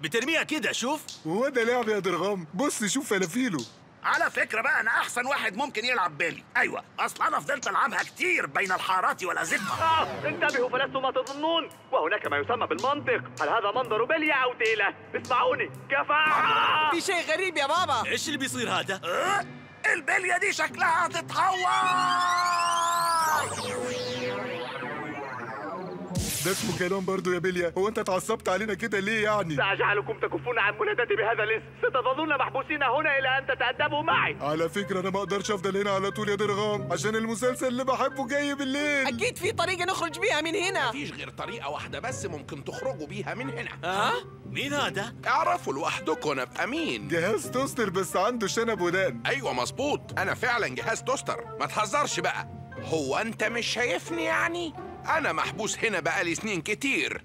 بترميها كده شوف وهو ده لعب يا درغام بص شوف فلافيله على فكرة بقى أنا أحسن واحد ممكن يلعب بيلي أيوة أصل أنا فضلت ألعبها كتير بين الحارات والأزقة آه انتبهوا فلستم ما تظنون وهناك ما يسمى بالمنطق هل هذا منظر بلية أو تيلة اسمعوني كفاءة في شيء غريب يا بابا ايش اللي بيصير هذا أه؟ البلية دي شكلها هتتهور ده اسمه كلام برضه يا بليا هو انت اتعصبت علينا كده ليه يعني سأجعلكم تكفون عن منادتي بهذا الاسم ستظلون محبوسين هنا إلى أن تتأدبوا معي على فكرة أنا ما أقدرش أفضل هنا على طول يا درغام عشان المسلسل اللي بحبه جاي بالليل اكيد في طريقه نخرج بيها من هنا مفيش غير طريقة واحدة بس ممكن تخرجوا بيها من هنا ها مين هذا اعرفوا لوحدكم أنا أبقى مين جهاز توستر بس عنده شنب ودان أيوة مظبوط أنا فعلا جهاز توستر ما تهزرش بقى هو أنت مش شايفني يعني؟ أنا محبوس هنا بقالي سنين كتير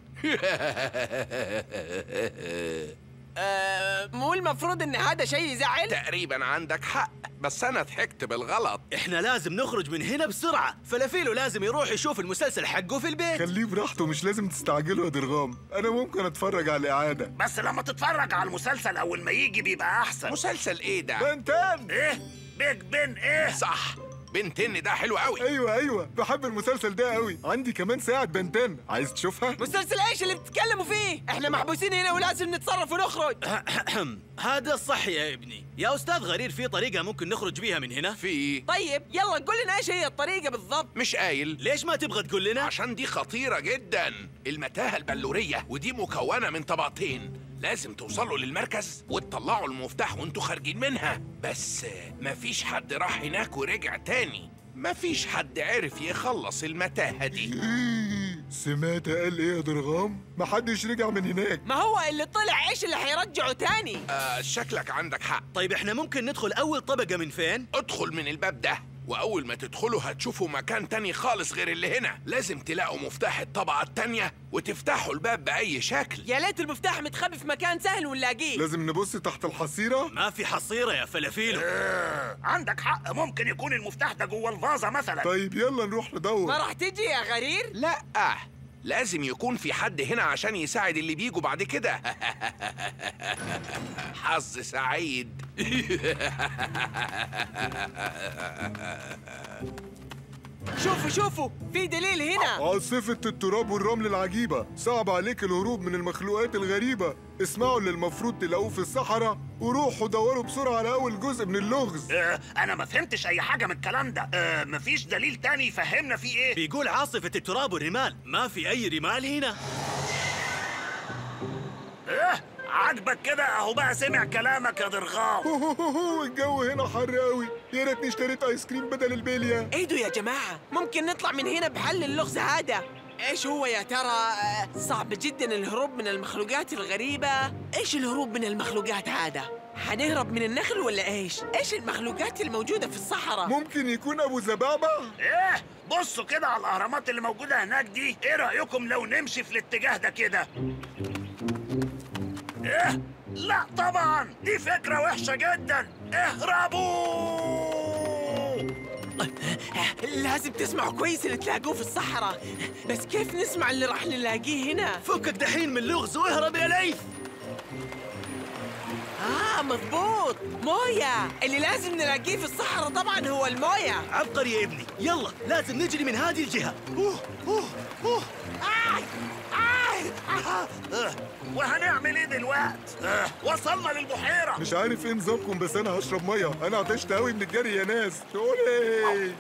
آه مو المفروض ان هذا شيء يزعل تقريبا عندك حق بس أنا ضحكت بالغلط احنا لازم نخرج من هنا بسرعة فلافيلو لازم يروح يشوف المسلسل حقه في البيت خليه براحته مش لازم تستعجلوا يا درغام أنا ممكن أتفرج على الإعادة بس لما تتفرج على المسلسل أول ما يجي بيبقى أحسن مسلسل إيه ده؟ بنتان إيه؟ بيج بن إيه؟ صح بنتن ده حلو قوي أيوة أيوة بحب المسلسل ده قوي عندي كمان ساعة بنتان عايز تشوفها؟ مسلسل ايش اللي بتتكلموا فيه احنا محبوسين هنا ولازم نتصرف ونخرج هذا صح يا ابني يا استاذ غرير في طريقة ممكن نخرج بيها من هنا في طيب يلا قول لنا ايش هي الطريقه بالضبط مش قايل ليش ما تبغى تقول لنا عشان دي خطيرة جدا المتاهة البلورية ودي مكونة من طبقتين لازم توصلوا للمركز وتطلعوا المفتاح وانتوا خارجين منها بس مفيش حد راح هناك ورجع تاني مفيش حد عرف يخلص المتاهة دي سمعت قال إيه يا درغام؟ محدش رجع من هناك ما هو اللي طلع ايش اللي حيرجعه تاني آه شكلك عندك حق طيب احنا ممكن ندخل اول طبقة من فين ادخل من الباب ده وأول ما تدخلوا هتشوفوا مكان تاني خالص غير اللي هنا لازم تلاقوا مفتاح الطبقة التانية وتفتحوا الباب بأي شكل يا ليت المفتاح متخبي في مكان سهل ونلاقيه لازم نبص تحت الحصيرة ما في حصيرة يا فلافيلو آه، عندك حق ممكن يكون المفتاح ده جوه الفازة مثلا طيب يلا نروح ندور ما راح تجي يا غرير لا لازم يكون في حد هنا عشان يساعد اللي بيجوا بعد كده حظ سعيد شوفوا شوفوا في دليل هنا عاصفة التراب والرمل العجيبة صعب عليك الهروب من المخلوقات الغريبة اسمعوا اللي المفروض تلاقوه في الصحراء وروحوا دوروا بسرعة على أول جزء من اللغز آه، أنا ما فهمتش أي حاجة من الكلام ده آه، مفيش دليل تاني يفهمنا فيه إيه بيقول عاصفة التراب والرمال ما في أي رمال هنا إيه عاجبك كده أهو بقى سمع كلامك يا درغام الجو هنا حر قوي يا ريتني اشتريت ايس كريم بدل البلية ايدوا يا جماعة ممكن نطلع من هنا بحل اللغز هذا ايش هو يا ترى آه، صعب جدا الهروب من المخلوقات الغريبة ايش الهروب من المخلوقات هذا حنهرب من النخل ولا ايش ايش المخلوقات الموجودة في الصحراء ممكن يكون أبو زبابة إيه بصوا كده على الأهرامات اللي موجودة هناك دي إيه رأيكم لو نمشي في الاتجاه ده كده إيه لا طبعا دي فكرة وحشة جدا اهربوا لازم تسمعوا كويس اللي تلاقوه في الصحراء بس كيف نسمع اللي راح نلاقيه هنا فكك دحين من اللغز واهرب يا ليث اه مضبوط موية اللي لازم نلاقيه في الصحراء طبعا هو الموية عبقري يا ابني يلا لازم نجري من هذه الجهة أوه أوه أوه آي آي آه. وهنعمل ايه دلوقتي؟ آه. وصلنا للبحيرة مش عارف ايه نظامكم بس انا هشرب ميه انا عطشت قوي من الجري يا ناس اولي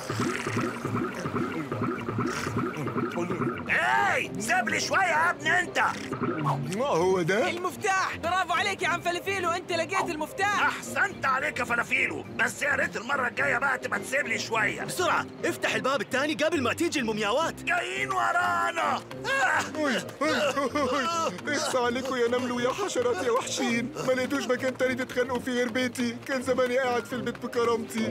اي سيب لي شوية يا ابني انت ما هو ده المفتاح برافو عليك يا عم فلفيلو انت لقيت المفتاح احسنت عليك يا فلافيلو بس يا ريت المرة الجاية بقى تبقى تسيب لي شوية بسرعة افتح الباب الثاني قبل ما تيجي المومياوات جايين ورانا آه. أوي، أوي، أوي. اخفى عليكم يا نمل ويا حشرات يا وحشين ما لقيتوش مكان تاني تتخانقوا فيه غير بيتي كان زماني قاعد في البيت بكرامتي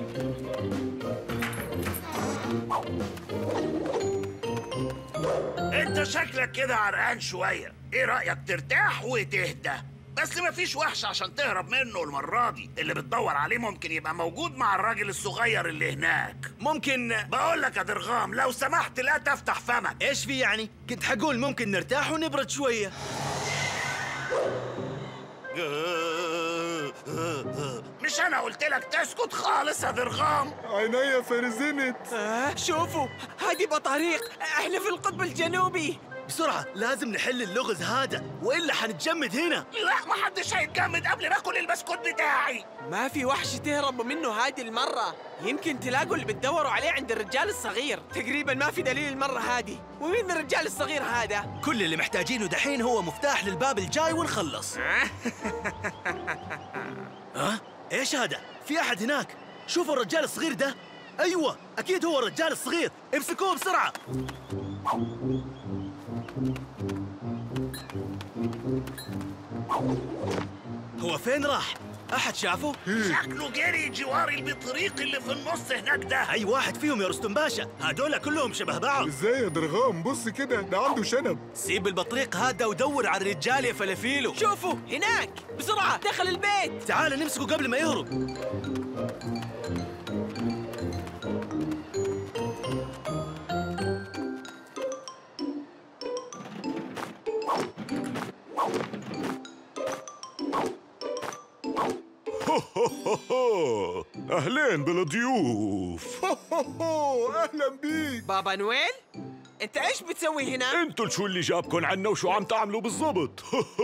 انت شكلك كده عرقان شوية ايه رأيك ترتاح وتهدى بس مفيش وحش عشان تهرب منه المرة دي اللي بتدور عليه ممكن يبقى موجود مع الراجل الصغير اللي هناك ممكن بقول لك يا درغام لو سمحت لا تفتح فمك ايش في يعني كنت حقول ممكن نرتاح ونبرد شوية مش انا قلت لك تسكت خالص يا ضرغام عينيا فرزنت آه شوفوا هذه بطريق احنا في القطب الجنوبي بسرعة لازم نحل اللغز هذا وإلا حنتجمد هنا لا ما حدش هيتجمد قبل ما اكل البسكوت بتاعي ما في وحش تهربوا منه هذه المرة يمكن تلاقوا اللي بتدوروا عليه عند الرجال الصغير تقريبا ما في دليل المرة هذه ومين الرجال الصغير هذا؟ كل اللي محتاجينه دحين هو مفتاح للباب الجاي ونخلص ها؟ ايش هذا؟ في أحد هناك شوفوا الرجال الصغير ده أيوة أكيد هو الرجال الصغير امسكوه بسرعة هو فين راح؟ أحد شافه؟ شكله جري جوار البطريق اللي في النص هناك ده أي واحد فيهم يا رستم باشا هذول كلهم شبه بعض ازاي يا درغام بص كده ده عنده شنب سيب البطريق هذا ودور على الرجال يا فلافيلو شوفوا هناك بسرعة دخل البيت تعال نمسكه قبل ما يهرب أهلين بالضيوف اهلا بيك بابا نويل انت ايش بتسوي هنا؟ انتوا شو اللي جابكن عنا وشو عم تعملوا بالضبط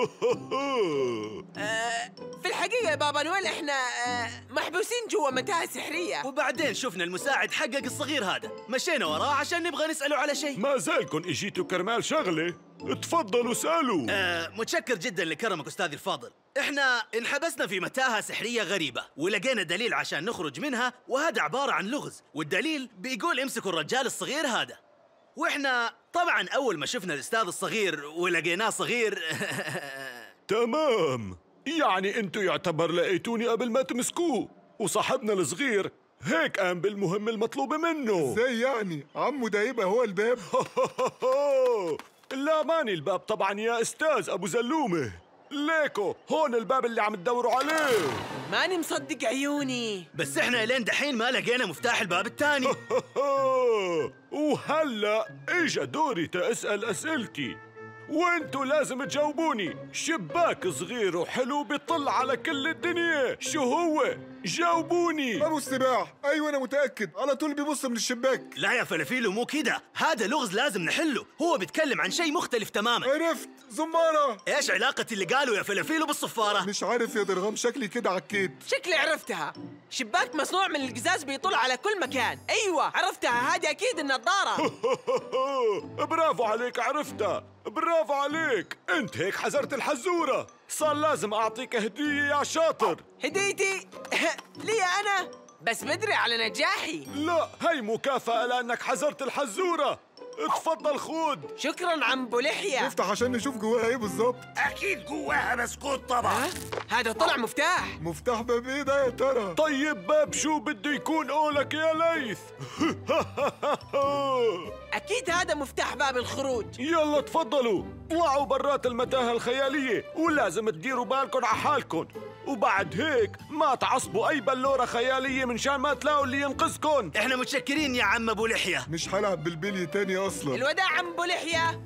آه في الحقيقة يا بابا نويل احنا آه محبوسين جوا متاهة سحرية وبعدين شفنا المساعد حقق الصغير هذا مشينا وراه عشان نبغى نسأله على شيء ما زالكن اجيتوا كرمال شغلة تفضلوا سألوا آه متشكر جدا لكرمك أستاذي الفاضل احنا انحبسنا في متاهة سحرية غريبة ولقينا دليل عشان نخرج منها وهذا عبارة عن لغز والدليل بيقول امسكوا الرجال الصغير هذا واحنا طبعا أول ما شفنا الأستاذ الصغير ولقيناه صغير تمام يعني انتوا يعتبر لقيتوني قبل ما تمسكوه وصاحبنا الصغير هيك قام بالمهمة المطلوبة منه ازاي يعني عمو ده يبقى هو الباب لا ماني الباب طبعا يا استاذ ابو زلومه ليكو هون الباب اللي عم تدوروا عليه ماني مصدق عيوني بس احنا لين دحين ما لقينا مفتاح الباب الثاني وهلا اجا دوري تاسال اسئلتي وانتوا لازم تجاوبوني شباك صغير وحلو بيطل على كل الدنيا شو هو جاوبوني ابو السباح ايوه انا متاكد على طول بيبص من الشباك لا يا فلافيلو مو كده هذا لغز لازم نحله هو بيتكلم عن شيء مختلف تماما عرفت زمارة ايش علاقة اللي قالوا يا فلافيلو بالصفارة مش عارف يا درغام شكلي كده عكيت شكلي عرفتها شباك مصنوع من القزاز بيطل على كل مكان ايوه عرفتها هذه اكيد النظارة برافو عليك عرفتها برافو عليك انت هيك حزرت الحزورة صار لازم اعطيك هدية يا شاطر هديتي لي انا بس بدري على نجاحي لا هي مكافأة لأنك حزرت الحزورة اتفضل خود شكرا عم ابو لحية افتح عشان نشوف جواها ايه بالظبط اكيد جواها بسكوت طبعا هذا طلع مفتاح مفتاح باب ايه ده يا ترى طيب باب شو بده يكون قولك يا ليث اكيد هذا مفتاح باب الخروج يلا تفضلوا طلعوا برات المتاهة الخيالية ولازم تديروا بالكم على حالكم وبعد هيك ما تعصبوا اي بلورة خيالية من شان ما تلاقوا اللي ينقذكم احنا متشكرين يا عم ابو لحية مش هلعب بالبلي تاني اصلا الوداع عم ابو لحية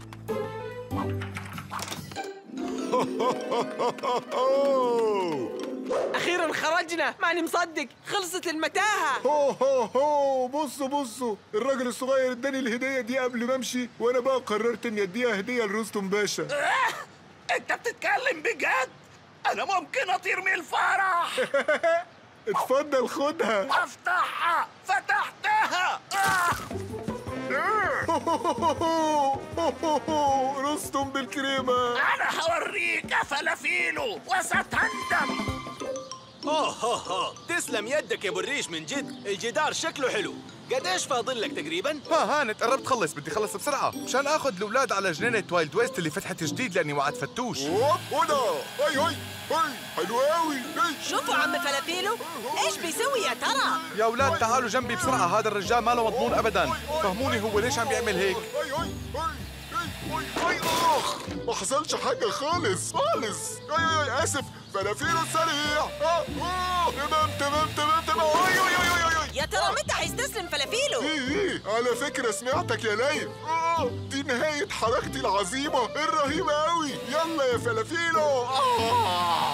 اخيرا خرجنا ماني مصدق خلصت المتاهة هو هو هو بصوا بصوا الراجل الصغير اداني الهدية دي قبل ما امشي وانا بقى قررت اني اديها هدية لرستم باشا آه، انت بتتكلم بجد انا ممكن اطير من الفرح اتفضل خدها افتحها فتحتها آه. رستم بالكريمة انا هوريك يا فلافيلو وستندم اوه هو هو تسلم يدك يا ابو الريش من جد الجدار شكله حلو قديش فاضل لك تقريبا ها هانت قربت خلص بدي خلص بسرعة مشان اخذ الاولاد على جنينة وايلد ويست اللي فتحت جديد لاني وعد فتوش اوب هنا هاي هاي هاي حلو قوي شوفوا عم فلافيلو ايش بيسوي يا ترى يا اولاد تعالوا جنبي بسرعة هذا الرجال ما له مضمون ابدا فهموني هو ليش عم بيعمل هيك هاي هاي هاي هاي اخ ما حصلش حاجة خالص خالص هاي هاي اسف فلافيلو سريع آه، آه، تمام تمام تمام تمام هاي هاي هاي هاي هاي يا ترى متى حيستسلم فلافيلو ايه ايه على فكرة سمعتك يا ليل آه دي نهاية حركتي العظيمة الرهيبة قوي يلا يا فلافيلو آه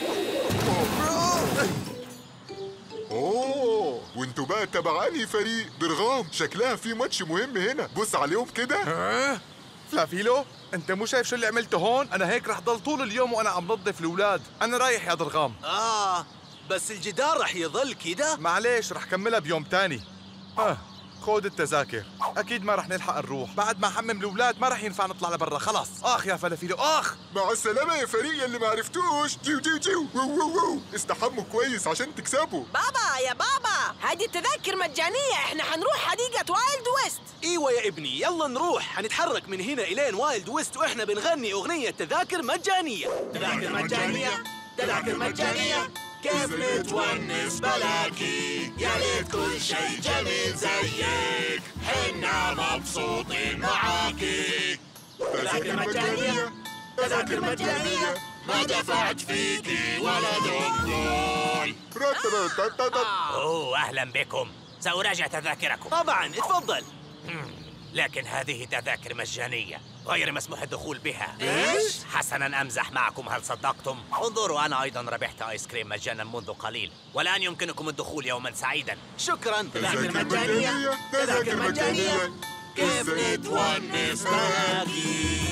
اوه وانتوا بقى تبع انهي فريق درغام شكلها في ماتش مهم هنا بص عليهم كده ها؟ فلافيلو انت مو شايف شو اللي عملته هون انا هيك رح ضل طول اليوم وانا عم نظف الاولاد انا رايح يا ضرغام آه بس الجدار رح يظل كده معليش رح كملها بيوم تاني اه خود التذاكر اكيد ما رح نلحق نروح بعد ما حمم الاولاد ما رح ينفع نطلع لبرا خلاص اخ يا فلافيلو اخ مع السلامة يا فريق اللي ما عرفتوش جيو جيو جيو وو وو وو استحموا كويس عشان تكسبوا بابا يا بابا هذه التذاكر مجانية احنا حنروح حديقة وايلد ويست ايوه يا ابني يلا نروح حنتحرك من هنا الين وايلد ويست واحنا بنغني اغنية تذاكر مجانية تذاكر مجانية تذاكر مجانية كيف نتونس بلاكي يا ريت كل شي جميل زيك حنا مبسوطين معاكي تذاكر مجانية تذاكر مجانية ما دفعت فيكي ولا دخول أوه أهلا بكم سأراجع تذاكركم طبعا اتفضل لكن هذه تذاكر مجانية غير مسموح الدخول بها إيش؟ حسنا أمزح معكم هل صدقتم؟ انظروا أنا أيضا ربحت آيس كريم مجانا منذ قليل والآن يمكنكم الدخول يوما سعيدا شكرا تذاكر مجانية تذاكر مجانية كيف نتونس بلاكي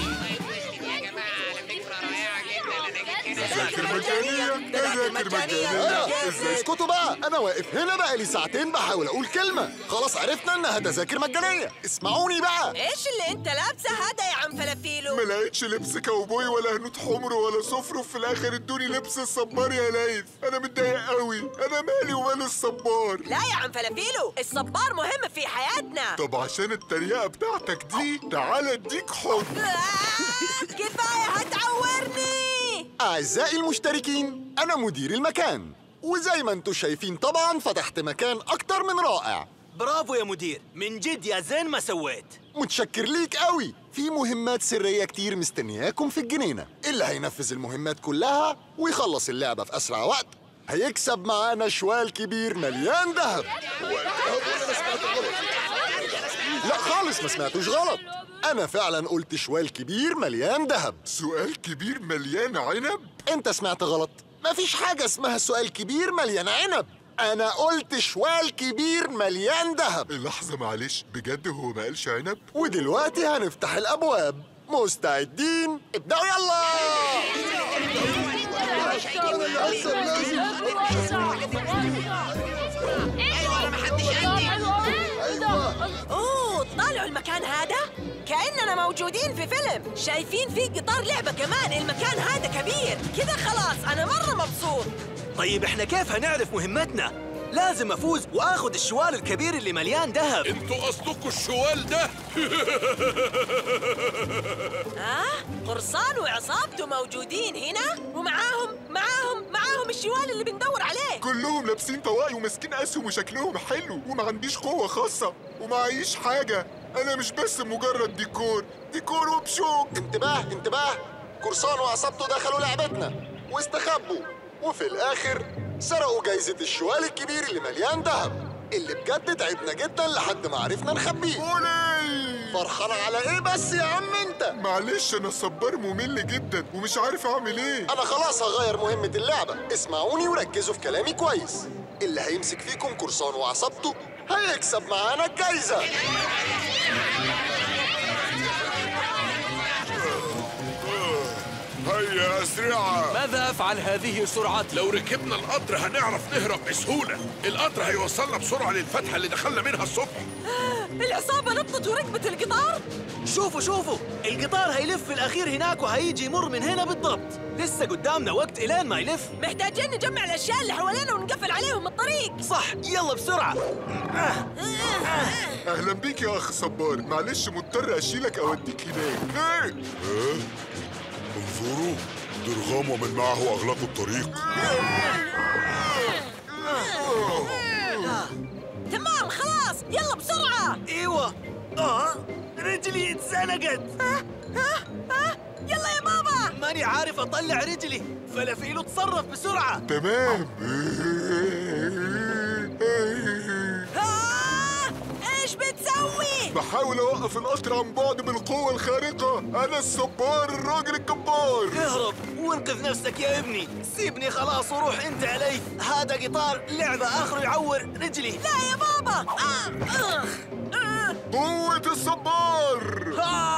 تذاكر مجانية تذاكر مجانية ازاي اسكتوا بقى انا واقف هنا بقالي ساعتين بحاول اقول كلمه خلاص عرفنا انها تذاكر مجانيه اسمعوني بقى ايش اللي انت لابسه هذا يا عم فلافيلو ما لقيتش لبس كاوبوي ولا هنود حمر ولا صفر وفي الاخر ادوني لبس الصبار يا ليث انا متضايق قوي انا مالي ومال الصبار لا يا عم فلافيلو الصبار مهم في حياتنا طب عشان التريقه بتاعتك دي تعال اديك حضن كفاية هتعورني اعزائي المشتركين انا مدير المكان وزي ما انتم شايفين طبعا فتحت مكان اكتر من رائع برافو يا مدير من جد يا زين ما سويت متشكر ليك قوي في مهمات سرية كتير مستنياكم في الجنينة اللي هينفذ المهمات كلها ويخلص اللعبة في أسرع وقت هيكسب معانا شوال كبير مليان ذهب لا خالص ما سمعتوش غلط أنا فعلا قلت شوال كبير مليان ذهب سؤال كبير مليان عنب؟ أنت سمعت غلط مفيش حاجة اسمها سؤال كبير مليان عنب أنا قلت شوال كبير مليان ذهب لحظة معلش بجد هو ما قالش عنب؟ ودلوقتي هنفتح الأبواب مستعدين ابدأوا يلا اوه طالعوا المكان هذا كأننا موجودين في فيلم شايفين في قطار لعبة كمان المكان هذا كبير كذا خلاص أنا مرة مبسوط طيب احنا كيف هنعرف مهمتنا لازم افوز واخذ الشوال الكبير اللي مليان ذهب انتوا قصدكوا الشوال ده ها قرصان وعصابته موجودين هنا ومعاهم معاهم معاهم الشوال اللي بندور عليه كلهم لابسين طواقي وماسكين اسهم وشكلهم حلو وما عنديش قوة خاصة ومعيش حاجة أنا مش بس مجرد ديكور ديكور وبشوك انتباه انتباه قرصان وعصابته دخلوا لعبتنا واستخبوا وفي الآخر سرقوا جايزة الشوال الكبير اللي مليان ذهب اللي بجد تعبنا جدا لحد ما عرفنا نخبيه فرحان على ايه بس يا عم انت معلش أنا الصبار ممل جدا ومش عارف أعمل إيه انا خلاص هغير مهمة اللعبة اسمعوني وركزوا في كلامي كويس اللي هيمسك فيكم قرصان وعصابته هيكسب معانا الجايزة هيا أسرعة ماذا أفعل هذه سرعتي؟ لو ركبنا القطر هنعرف نهرب بسهولة القطر هيوصلنا بسرعة للفتحة اللي دخلنا منها الصبح العصابة نطت وركبت القطار شوفوا شوفوا القطار هيلف في الاخير هناك وهيجي يمر من هنا بالضبط لسه قدامنا وقت الين ما يلف محتاجين نجمع الأشياء اللي حوالينا ونقفل عليهم الطريق صح يلا بسرعة أهلا بيك يا أخ صبار معلش مضطر أشيلك أوديك هناك إيه؟ انظروا درغام ومن معه أغلقوا الطريق تمام خلاص يلا بسرعة ايوه اه رجلي اتزنقت يلا يا بابا ماني عارف اطلع رجلي فلافيلو تصرف بسرعة تمام ايش بتسوي؟ بحاول أوقف القطر عن بعد بالقوة الخارقة أنا الصبار الراجل الجبار اهرب انقذ نفسك يا ابني سيبني خلاص وروح انت علي هذا قطار لعبة اخره يعور رجلي لا يا بابا آه. آه. آه. قوة الصبار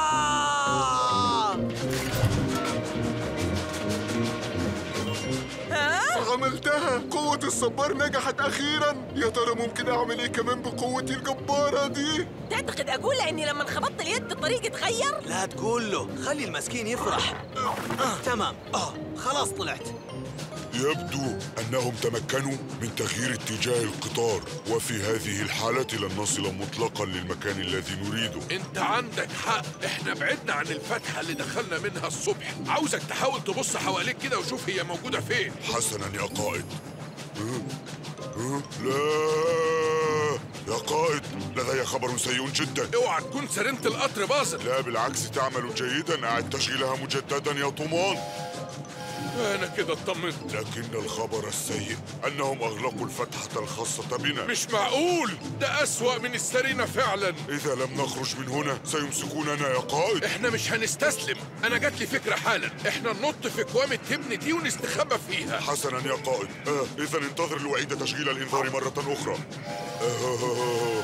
ها؟ عملتها قوة الصبار نجحت أخيرا يا ترى ممكن أعمل إيه كمان بقوتي الجبارة دي تعتقد اقول له اني لما خبطت اليد الطريق اتغير لا تقول له خلي المسكين يفرح آه تمام اه خلاص طلعت يبدو أنهم تمكنوا من تغيير اتجاه القطار وفي هذه الحالة لن نصل مطلقا للمكان الذي نريده انت عندك حق احنا بعدنا عن الفتحة اللي دخلنا منها الصبح عاوزك تحاول تبص حواليك كده وشوف هي موجودة فين حسنا يا قائد أه؟ أه؟ لا يا قائد لدي خبر سيء جدا اوعى تكون سرنت القطر باظت لا بالعكس تعمل جيدا أعد تشغيلها مجددا يا طومان انا كده اطمنت لكن الخبر السيء أنهم أغلقوا الفتحة الخاصة بنا مش معقول ده أسوأ من السرينة فعلا إذا لم نخرج من هنا سيمسكوننا يا قائد احنا مش هنستسلم انا جات لي فكرة حالا احنا ننط في كوام التبن دي ونستخبى فيها حسنا يا قائد آه إذا انتظر لأعيد تشغيل الإنذار مرة أخرى آه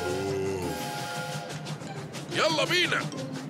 يلا بينا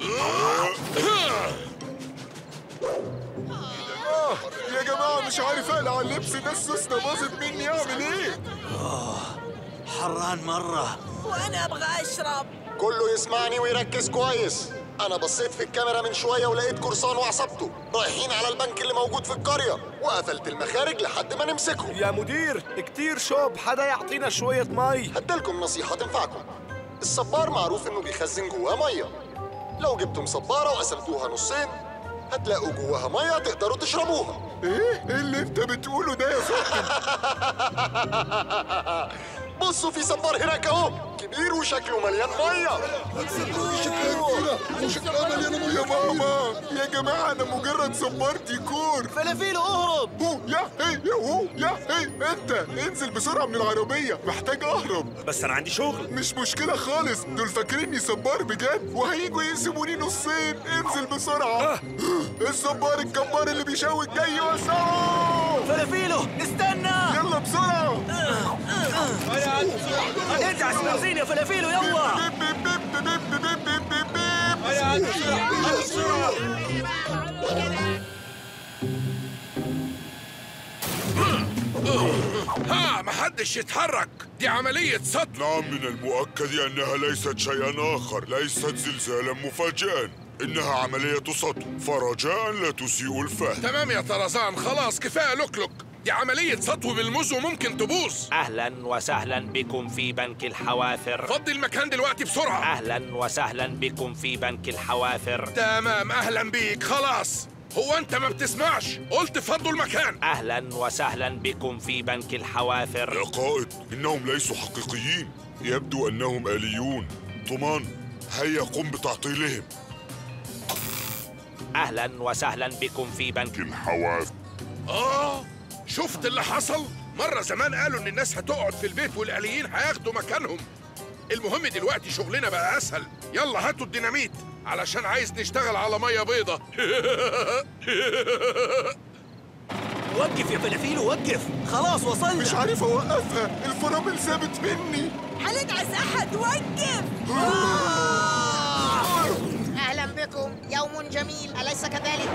آه يا جماعة مش عارف أقلع اللبس ده السوسنة باظت مني أعمل إيه؟ حران مرة وانا ابغى اشرب كله يسمعني ويركز كويس انا بصيت في الكاميرا من شويه ولقيت قرصان وعصابته رايحين على البنك اللي موجود في القريه وقفلت المخارج لحد ما نمسكهم يا مدير كتير شوب حدا يعطينا شوية مي هديلكم نصيحه تنفعكم الصبار معروف انه بيخزن جواه ميه لو جبتم صباره وقسمتوها نصين هتلاقوا جواها ميه تقدروا تشربوها إيه؟ إيه اللي أنت بتقوله ده يا فندم؟ بصوا في صبار هناك اهو كبير وشكله مليان ميه شكلها كبيرة وشكلها مليانة مية يا ماما يا جماعة أنا مجرد صبار ديكور فلافيلو اهرب هو يا هي يا هو يا هي أنت انزل بسرعة من العربية محتاج أهرب بس أنا عندي شغل مش مشكلة خالص دول فاكريني صبار بجد وهيجوا يقسموني نصين انزل بسرعة الصبار الجبار اللي بيشوي جاي يوسعه فلافيلو استنى يلا بسرعة ارجع سمازين يا فلافيلو يلا ها محدش يتحرك دي عملية سطو نعم من المؤكد أنها ليست شيئا آخر ليست زلزالا مفاجئا إنها عملية سطو فرجاء لا تسيء الفهم تمام يا طرزان خلاص كفاية لوكلوك دي عملية سطو بالموز وممكن تبوظ أهلا وسهلا بكم في بنك الحوافر فضي المكان دلوقتي بسرعة أهلا وسهلا بكم في بنك الحوافر تمام أهلا بيك خلاص هو أنت ما بتسمعش قلت فضوا المكان أهلا وسهلا بكم في بنك الحوافر يا قائد إنهم ليسوا حقيقيين يبدو أنهم آليون طمان هيا قم بتعطيلهم أهلا وسهلا بكم في بنك الحوافر آه شفت اللي حصل؟ مرة زمان قالوا إن الناس هتقعد في البيت والآليين هياخدوا مكانهم المهم دلوقتي شغلنا بقى أسهل يلا هاتوا الديناميت علشان عايز نشتغل على مية بيضة وقف يا فلافيلو وقف خلاص وصلنا مش عارف أوقفها الفرامل ثابت مني حندعس احد وقف أهلا بكم يوم جميل أليس كذلك؟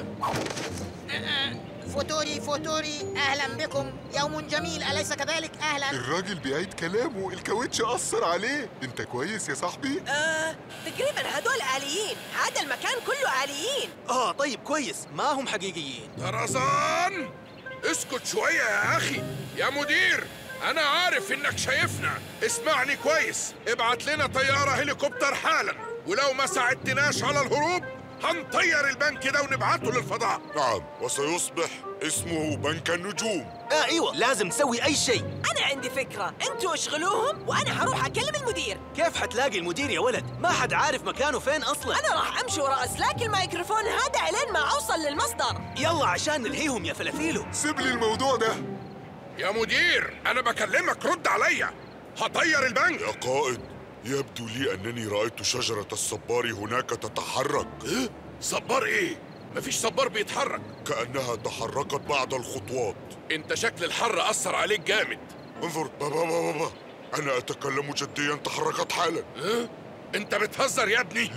فوتوري فوتوري أهلا بكم يوم جميل أليس كذلك؟ أهلا الراجل بيعيد كلامه الكاوتش أثر عليه أنت كويس يا صاحبي؟ آه تقريبا هدول آليين هذا المكان كله آليين اه طيب كويس ما هم حقيقيين طرزان اسكت شوية يا أخي يا مدير أنا عارف إنك شايفنا اسمعني كويس ابعت لنا طيارة هليكوبتر حالا ولو ما ساعدتناش على الهروب هنطير البنك ده ونبعته للفضاء نعم وسيصبح اسمه بنك النجوم آه ايوه لازم تسوي اي شيء أنا عندي فكرة أنتوا اشغلوهم وأنا هروح أكلم المدير كيف حتلاقي المدير يا ولد ما حد عارف مكانه فين اصلا أنا راح أمشي ورا أسلاك الميكروفون هذا إلين ما أوصل للمصدر يلا عشان نلهيهم يا فلافيلو سيب لي الموضوع ده يا مدير أنا بكلمك رد عليا هطير البنك يا قائد يبدو لي أنني رأيت شجرة الصبار هناك تتحرك إيه؟ صبار إيه؟ مفيش صبار بيتحرك كأنها تحركت بعد الخطوات انت شكل الحر اثر عليك جامد انظر بابا بابا بابا أنا أتكلم جديا تحركت حالا ها؟ انت بتهزر يا ابني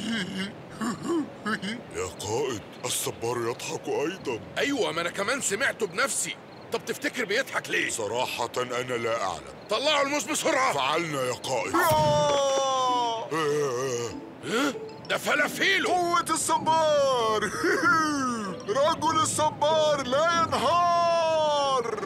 يا قائد الصبار يضحك أيضا ايوه ما انا كمان سمعته بنفسي طب تفتكر بيضحك ليه صراحة أنا لا أعلم طلعوا الموس بسرعه فعلنا يا قائد ده فلافيلو قوة الصبار رجل الصبار لا ينهار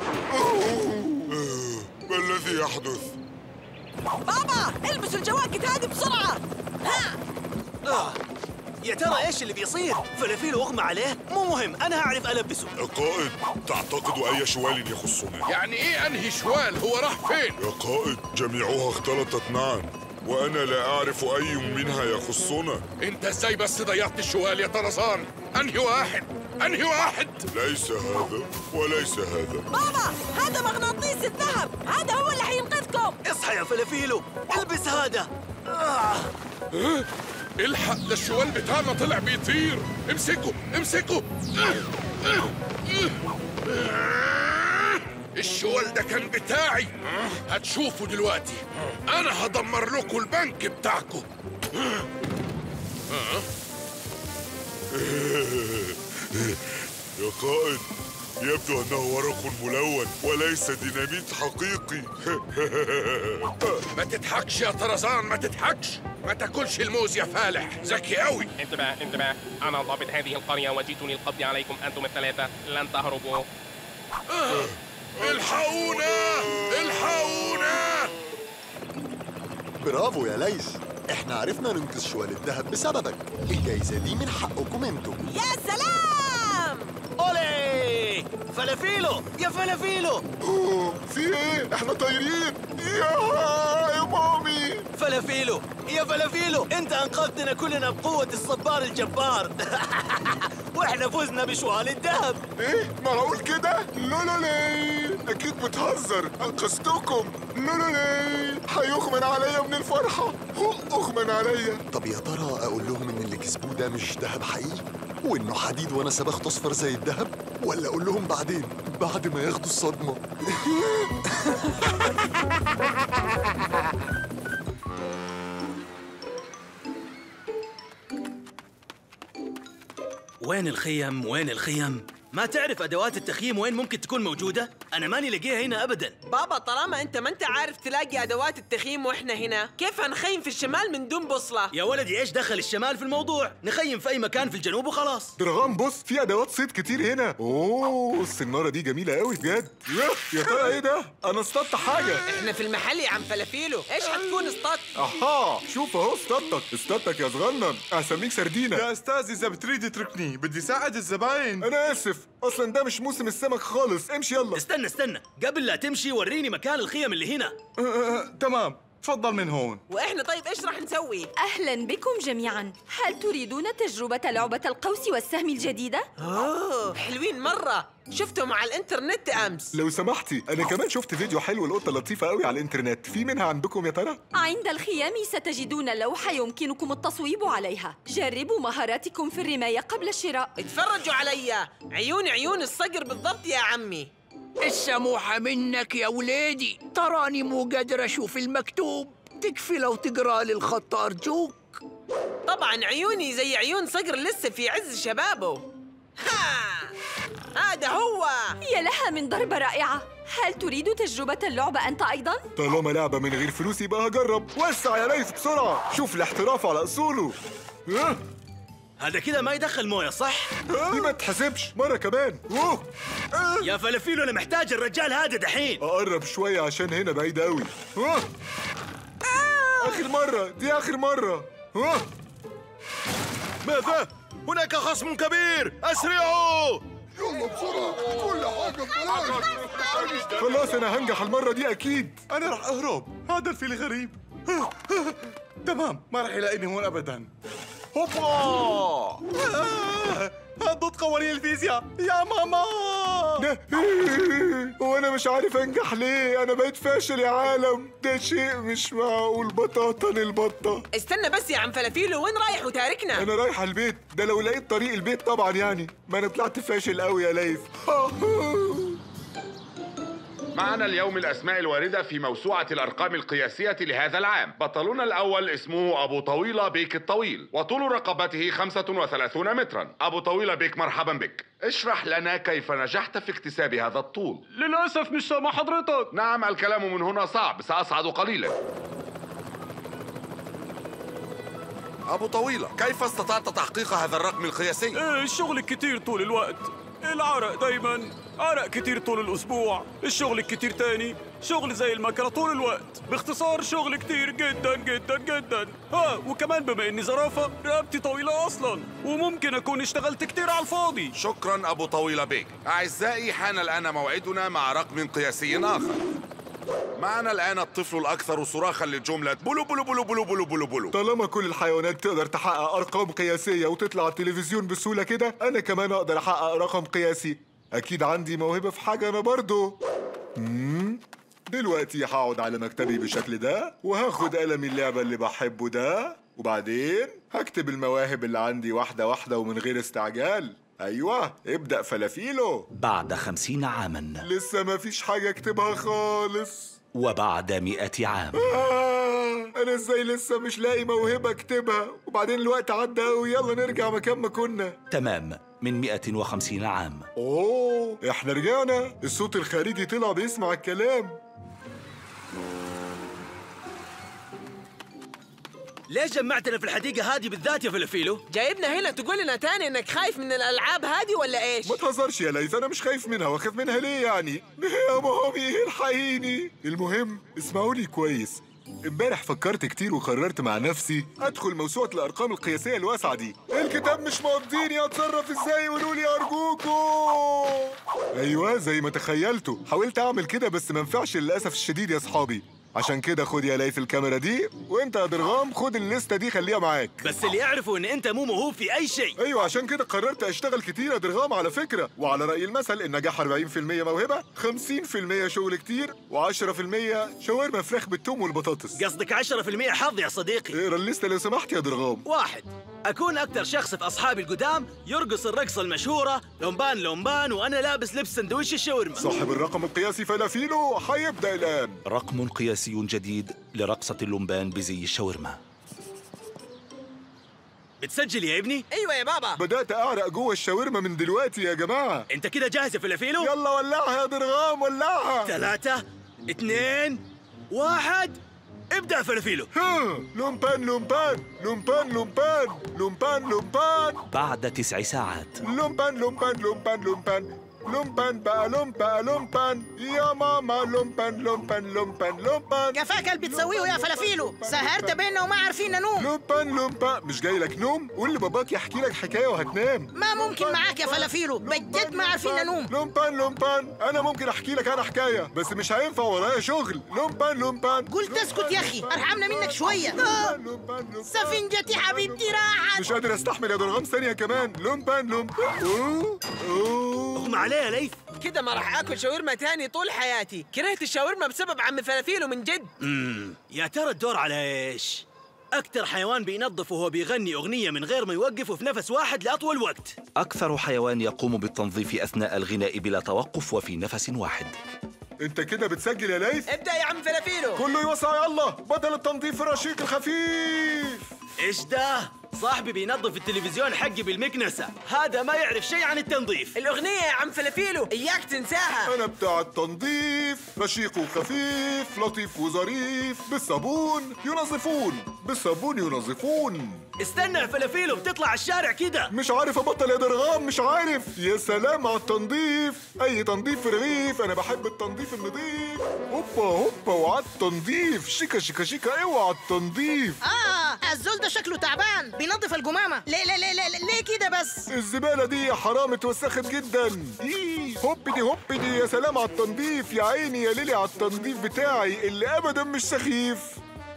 ما الذي يحدث؟ بابا البسوا الجواكت هذه بسرعة ها آه. يا ترى ايش اللي بيصير؟ فلافيل اغمى عليه؟ مو مهم انا هعرف البسه يا قائد تعتقد أي شوال يخصنا يعني ايه انهي شوال هو راح فين يا قائد جميعها اختلطت معا وأنا لا أعرف أي منها يخصنا انت ازاي بس ضيعت الشوال يا طرزان انهي واحد انهي واحد ليس هذا وليس هذا بابا هذا مغناطيس الذهب هذا هو اللي حينقذكم اصحى يا فلافيلو البس هذا آه. ها؟ الحق ده الشوال بتاعنا طلع بيطير امسكه امسكه الشوال ده كان بتاعي هتشوفوا دلوقتي انا هدمر لكم البنك بتاعكم يا قائد يبدو أنه ورق ملون وليس ديناميت حقيقي ما تضحكش يا طرزان ما تضحكش ما تاكلش الموز يا فالح ذكي قوي انتبه انتبه أنا ضابط هذه القرية وجئت للقبض عليكم أنتم الثلاثة لن تهربوا الحقونا الحقونا برافو يا ليس احنا عرفنا ننقذ شوال الذهب بسببك الجايزة دي من حقكم انتم يا سلام اولي فلافيلو يا فلافيلو في ايه؟ احنا طايرين يا يا مامي فلافيلو يا فلافيلو انت انقذتنا كلنا بقوة الصبار الجبار واحنا فزنا بشوال الذهب ايه معقول كده؟ لا لا لا اكيد بتهزر انقذتكم لا لا لا هيغمن عليا من الفرحة هو اغمن عليا طب يا ترى اقول لهم ان اللي كسبوه ده مش ذهب حقيقي وانه حديد وانا صبغت اصفر زي الذهب ولا اقول لهم بعدين بعد ما ياخدوا الصدمة وين الخيم وين الخيم ما تعرف ادوات التخييم وين ممكن تكون موجودة انا ماني لاقيها هنا ابدا بابا طالما انت ما انت عارف تلاقي ادوات التخييم واحنا هنا كيف هنخيم في الشمال من دون بوصلة يا ولدي ايش دخل الشمال في الموضوع نخيم في اي مكان في الجنوب وخلاص درغام بص في ادوات صيد كتير هنا اوه السنارة دي جميلة قوي بجد يا- يا ترى ايه ده؟ انا اصطدت حاجة احنا في المحل يا عم فلافيلو ايش حتكون اصطاد اها شوف اهو اصطدتك اصطدتك يا صغنن اسميك سردينة يا استاذ اذا بتريد اتركني بدي ساعد الزباين انا اسف اصلا ده مش موسم السمك خالص امشي يلا استنى استنى قبل لا تمشي وريني مكان الخيم اللي هنا تمام تفضل من هون واحنا طيب ايش راح نسوي أهلا بكم جميعا هل تريدون تجربة لعبة القوس والسهم الجديدة؟ اوه حلوين مرة شفتهم على الانترنت امس لو سمحتي انا كمان شفت فيديو حلو القطة لطيفة قوي على الانترنت في منها عندكم يا ترى؟ عند الخيام ستجدون لوحة يمكنكم التصويب عليها جربوا مهاراتكم في الرماية قبل الشراء اتفرجوا عليا عيون عيون الصقر بالضبط يا عمي السموحة منك يا ولادي تراني مو قادر أشوف المكتوب تكفي لو تقرأ لي الخط أرجوك طبعا عيوني زي عيون صقر لسه في عز شبابه ها هذا هو يا لها من ضربة رائعة هل تريد تجربة اللعبة أنت أيضا؟ طالما لعبة من غير فلوس يبقى هجرب وسع يا ريس بسرعة شوف الاحتراف على أصوله ها؟ هذا كده ما يدخل مويه صح؟ دي ما تحسبش مرة كمان أوه. يا فلافيلو انا محتاج الرجال هذا دحين أقرب شوية عشان هنا بعيد أوي أوه. آخر مرة دي آخر مرة أوه. ماذا؟ هناك خصم كبير أسرعوا يلا بسرعة كل حاجة ببلاش خلاص أنا هنجح المرة دي أكيد انا رح اهرب هذا الفيل غريب تمام ما رح يلاقيني هون ابدا هوبا آه، ضد قوانين الفيزياء يا ماما وانا مش عارف انجح ليه انا بقيت فاشل يا عالم ده شيء مش معقول بطاطا البطه استنى بس يا عم فلافيلو وين رايح وتاركنا انا رايح على البيت ده لو لقيت طريق البيت طبعا يعني ما انا طلعت فاشل قوي يا ليث معنا اليوم الأسماء الواردة في موسوعة الأرقام القياسية لهذا العام بطلنا الأول اسمه أبو طويلة بيك الطويل وطول رقبته 35 مترا أبو طويلة بيك مرحبا بك اشرح لنا كيف نجحت في اكتساب هذا الطول للأسف مش سامع حضرتك نعم الكلام من هنا صعب سأصعد قليلا أبو طويلة كيف استطعت تحقيق هذا الرقم القياسي؟ إيه الشغل كتير طول الوقت العرق دايما عرق كتير طول الأسبوع الشغل كتير تاني شغل زي المكنة طول الوقت باختصار شغل كتير جدا جدا جدا ها وكمان بما إني زرافة رقبتي طويلة أصلا وممكن أكون اشتغلت كتير على الفاضي شكرا أبو طويلة بيك أعزائي حان الآن موعدنا مع رقم قياسي آخر معنا الآن الطفل الأكثر صراخا للجملة بلو بلو بلو بلو بلو بلو بلو طالما كل الحيوانات تقدر تحقق ارقام قياسيه وتطلع على التلفزيون بسهوله كده انا كمان اقدر احقق رقم قياسي اكيد عندي موهبه في حاجه انا برضو مم. دلوقتي هقعد على مكتبي بالشكل ده وهاخد قلم اللعبه اللي بحبه ده وبعدين هكتب المواهب اللي عندي واحده واحده ومن غير استعجال ايوه ابدا فلافيلو بعد خمسين عاما لسه ما فيش حاجه اكتبها خالص وبعد مئة عام آه انا ازاي لسه مش لاقي موهبه اكتبها وبعدين الوقت عدى قوي يلا نرجع مكان ما كنا تمام من مئة وخمسين عام اوه احنا رجعنا الصوت الخارجي طلع بيسمع الكلام ليش جمعتنا في الحديقة هذه بالذات يا فلافيلو؟ جايبنا هنا تقول لنا تاني انك خايف من الالعاب هذه ولا ايش؟ ما تهزرش يا ليث انا مش خايف منها واخاف منها ليه يعني يا مامي الحقيني المهم اسمعوني كويس امبارح فكرت كتير وقررت مع نفسي ادخل موسوعه الارقام القياسيه الواسعه دي الكتاب مش مقضيني اتصرف ازاي قولوا لي ارجوكوا ايوه زي ما تخيلتوا حاولت اعمل كده بس ما نفعش للاسف الشديد يا اصحابي عشان كده خد يا ليث الكاميرا دي وانت يا درغام خد الليسته دي خليها معاك بس اللي يعرفوا ان انت مو موهوب في اي شيء ايوه عشان كده قررت اشتغل كتير يا درغام على فكره وعلى راي المثل النجاح 40% موهبه 50% شغل كتير و10% شاورما فراخ بالثوم والبطاطس قصدك 10% حظ يا صديقي اقرا الليسته لو سمحت يا درغام واحد أكون أكثر شخص في أصحابي القدام يرقص الرقصة المشهورة لومبان لومبان وأنا لابس لبس سندويش الشاورما صاحب الرقم القياسي فلافيلو حيبدا الان رقم قياسي جديد لرقصة اللمبان بزي الشاورما بتسجل يا ابني؟ ايوه يا بابا بدات اعرق جوه الشاورما من دلوقتي يا جماعه أنت كده جاهز يا فلافيلو؟ يلا ولعها يا درغام ولعها ثلاثة اثنين واحد ابدأ فلافيلو ها لومبان لومبان لومبان لومبان لومبان لومبان بعد تسع ساعات لومبان لومبان لومبان لومبان لومبان بقى لومبا لومبان يا ماما لومبان لومبان لومبان لومبان كفاك اللي بتسويه يا فلافيلو سهرت بينا وما عارفين ننوم لومبان لومبا مش جاي لك نوم قول لباباك يحكي لك حكايه وهتنام ما ممكن معاك يا فلافيلو بجد ما عارفين ننوم لومبان لومبان انا ممكن احكي لك انا حكايه بس مش هينفع ورايا شغل لومبان لومبان قلت اسكت يا اخي ارحمنا منك شويه آه. سفنجتي حبيبتي راحت مش قادر استحمل يا درغام ثانيه كمان لومبان لومبان أوه، أوه. اغمى عليه يا ليث كده ما راح اكل شاورما تاني طول حياتي كرهت الشاورما بسبب عم فلافيلو من جد امم يا ترى الدور على ايش؟ أكثر حيوان بينظف وهو بيغني أغنية من غير ما يوقف وفي نفس واحد لأطول وقت أكثر حيوان يقوم بالتنظيف أثناء الغناء بلا توقف وفي نفس واحد انت كده بتسجل يا ليث ابدا يا عم فلافيلو كله يوسع يلا بدل التنظيف الرشيق الخفيف إيش ده؟ صاحبي بينظف التلفزيون حقي بالمكنسة هذا ما يعرف شيء عن التنظيف الاغنيه يا عم فلافيلو اياك تنساها انا بتاع التنظيف رشيق وخفيف لطيف وظريف بالصابون ينظفون بالصابون ينظفون استنى يا فلافيلو بتطلع الشارع كده مش عارف ابطل يا درغام مش عارف يا سلام على التنظيف اي تنظيف في رغيف انا بحب التنظيف النظيف هوبا هوبا وعلى التنظيف شيكا شيكا شيكا اوعى التنظيف اه الزول ده شكله تعبان بينظف الجمامه ليه ليه ليه ليه, ليه كده بس الزبالة دي يا حرام اتوسخت جدا إيه، هوبدي هوبدي يا سلام على التنظيف يا عيني يا ليلي على التنظيف بتاعي اللي ابدا مش سخيف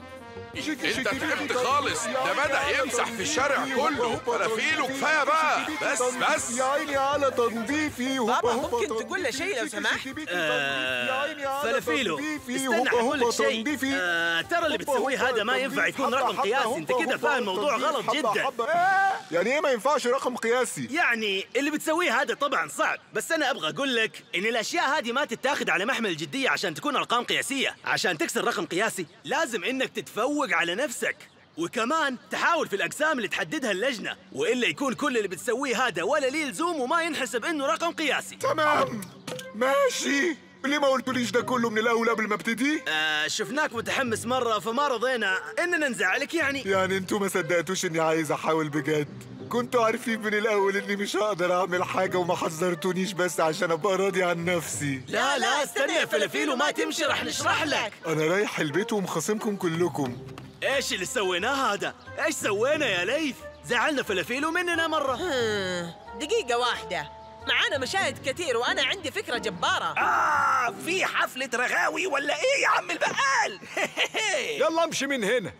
انت تعبت خالص ده بدأ يمسح في الشارع كله فلافيله كفايه بقى بس بس يا عيني على تنظيفي بابا ممكن تقول له شيء لو سمحت آه، فلافيلو استنى حقول لك شيء آه، ترى اللي بتسويه هذا ما ينفع يكون رقم قياسي انت كده فاهم الموضوع غلط جدا يعني ايه ما ينفعش رقم قياسي يعني اللي بتسويه هذا طبعا صعب بس انا ابغى اقول لك ان الاشياء هذه ما تتاخذ على محمل الجديه عشان تكون ارقام قياسيه عشان تكسر رقم قياسي لازم انك تتفوق على نفسك وكمان تحاول في الاقسام اللي تحددها اللجنه والا يكون كل اللي بتسويه هذا ولا ليه لزوم وما ينحسب انه رقم قياسي تمام ماشي ليه ما قلتوليش ده كله من الاول قبل ما ابتدي آه شفناك متحمس مره فما رضينا اننا نزعلك يعني يعني انتوا ما صدقتوش اني عايز احاول بجد كنتوا عارفين من الاول اني مش هقدر اعمل حاجه وما حذرتونيش بس عشان ابقى راضي عن نفسي لا لا استنى يا فلافيل وما تمشي رح نشرح لك انا رايح البيت ومخاصمكم كلكم ايش اللي سويناه هذا ايش سوينا يا ليث زعلنا فلافيلو مننا مره دقيقة واحدة معانا مشاهد كثير وأنا عندي فكرة جبارة آه في حفلة رغاوي ولا إيه يا عم البقال؟ يلا امشي من هنا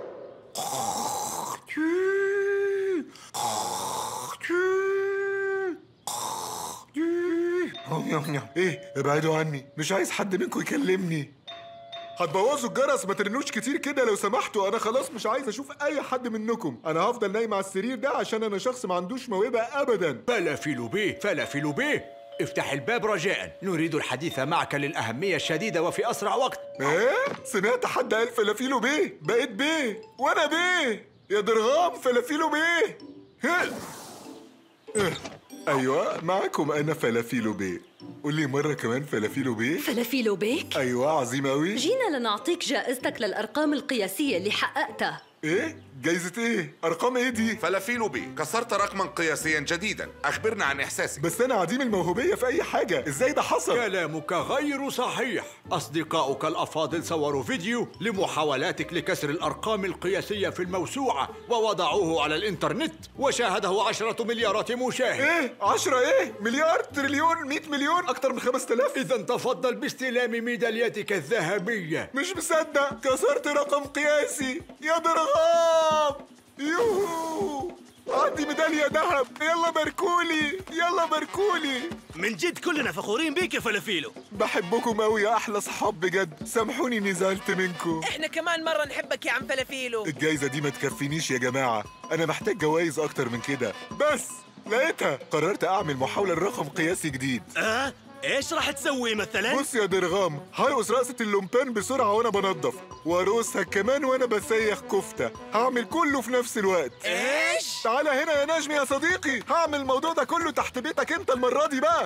ايه ابعدوا عني مش عايز حد منكم يكلمني هتبوظوا الجرس ما ترنوش كتير كده لو سمحتوا انا خلاص مش عايز اشوف اي حد منكم انا هفضل نايم على السرير ده عشان انا شخص ما عندوش موهبه ابدا فلافيلو بيه فلافيلو بيه افتح الباب رجاء نريد الحديث معك للأهمية الشديدة وفي أسرع وقت ايه سمعت حد قال فلافيلو بيه بقيت بيه وانا بيه يا درغام فلافيلو بيه ها. اه. ايوه معكم انا فلافيلو بيه قول لي مره كمان فلافيلو بيه فلافيلو بيك ايوه عظيم قوي جينا لنعطيك جائزتك للأرقام القياسية اللي حققتها ايه جايزه ايه ارقام ايه دي فلافيلو بيه كسرت رقما قياسيا جديدا اخبرنا عن احساسك بس انا عديم الموهوبيه في اي حاجه ازاي ده حصل كلامك غير صحيح أصدقاؤك الأفاضل صوروا فيديو لمحاولاتك لكسر الأرقام القياسية في الموسوعة ووضعوه على الإنترنت وشاهده عشرة مليارات مشاهد ايه عشرة ايه مليار تريليون مئة مليون اكتر من خمس تلاف إذا تفضل باستلام ميداليتك الذهبية مش مصدق كسرت رقم قياسي يا درغام يوهو عندي ميدالية ذهب يلا باركولي يلا باركولي من جد كلنا فخورين بيك يا فلافيلو بحبكم قوي يا احلى صحاب بجد سامحوني اني زعلت منكم إحنا كمان مرة نحبك يا عم فلافيلو الجايزة دي ما تكفينيش يا جماعة أنا محتاج جوائز أكتر من كده بس لقيتها قررت أعمل محاولة لرقم قياسي جديد اه ايش راح تسوي مثلا بص يا درغام هرقص رقصة اللومبان بسرعة وأنا بنضف وأرقصها كمان وأنا بسيخ كفتة هعمل كله في نفس الوقت ايش؟ تعالى هنا يا نجمي يا صديقي هعمل الموضوع ده كله تحت بيتك أنت المرة دي بقى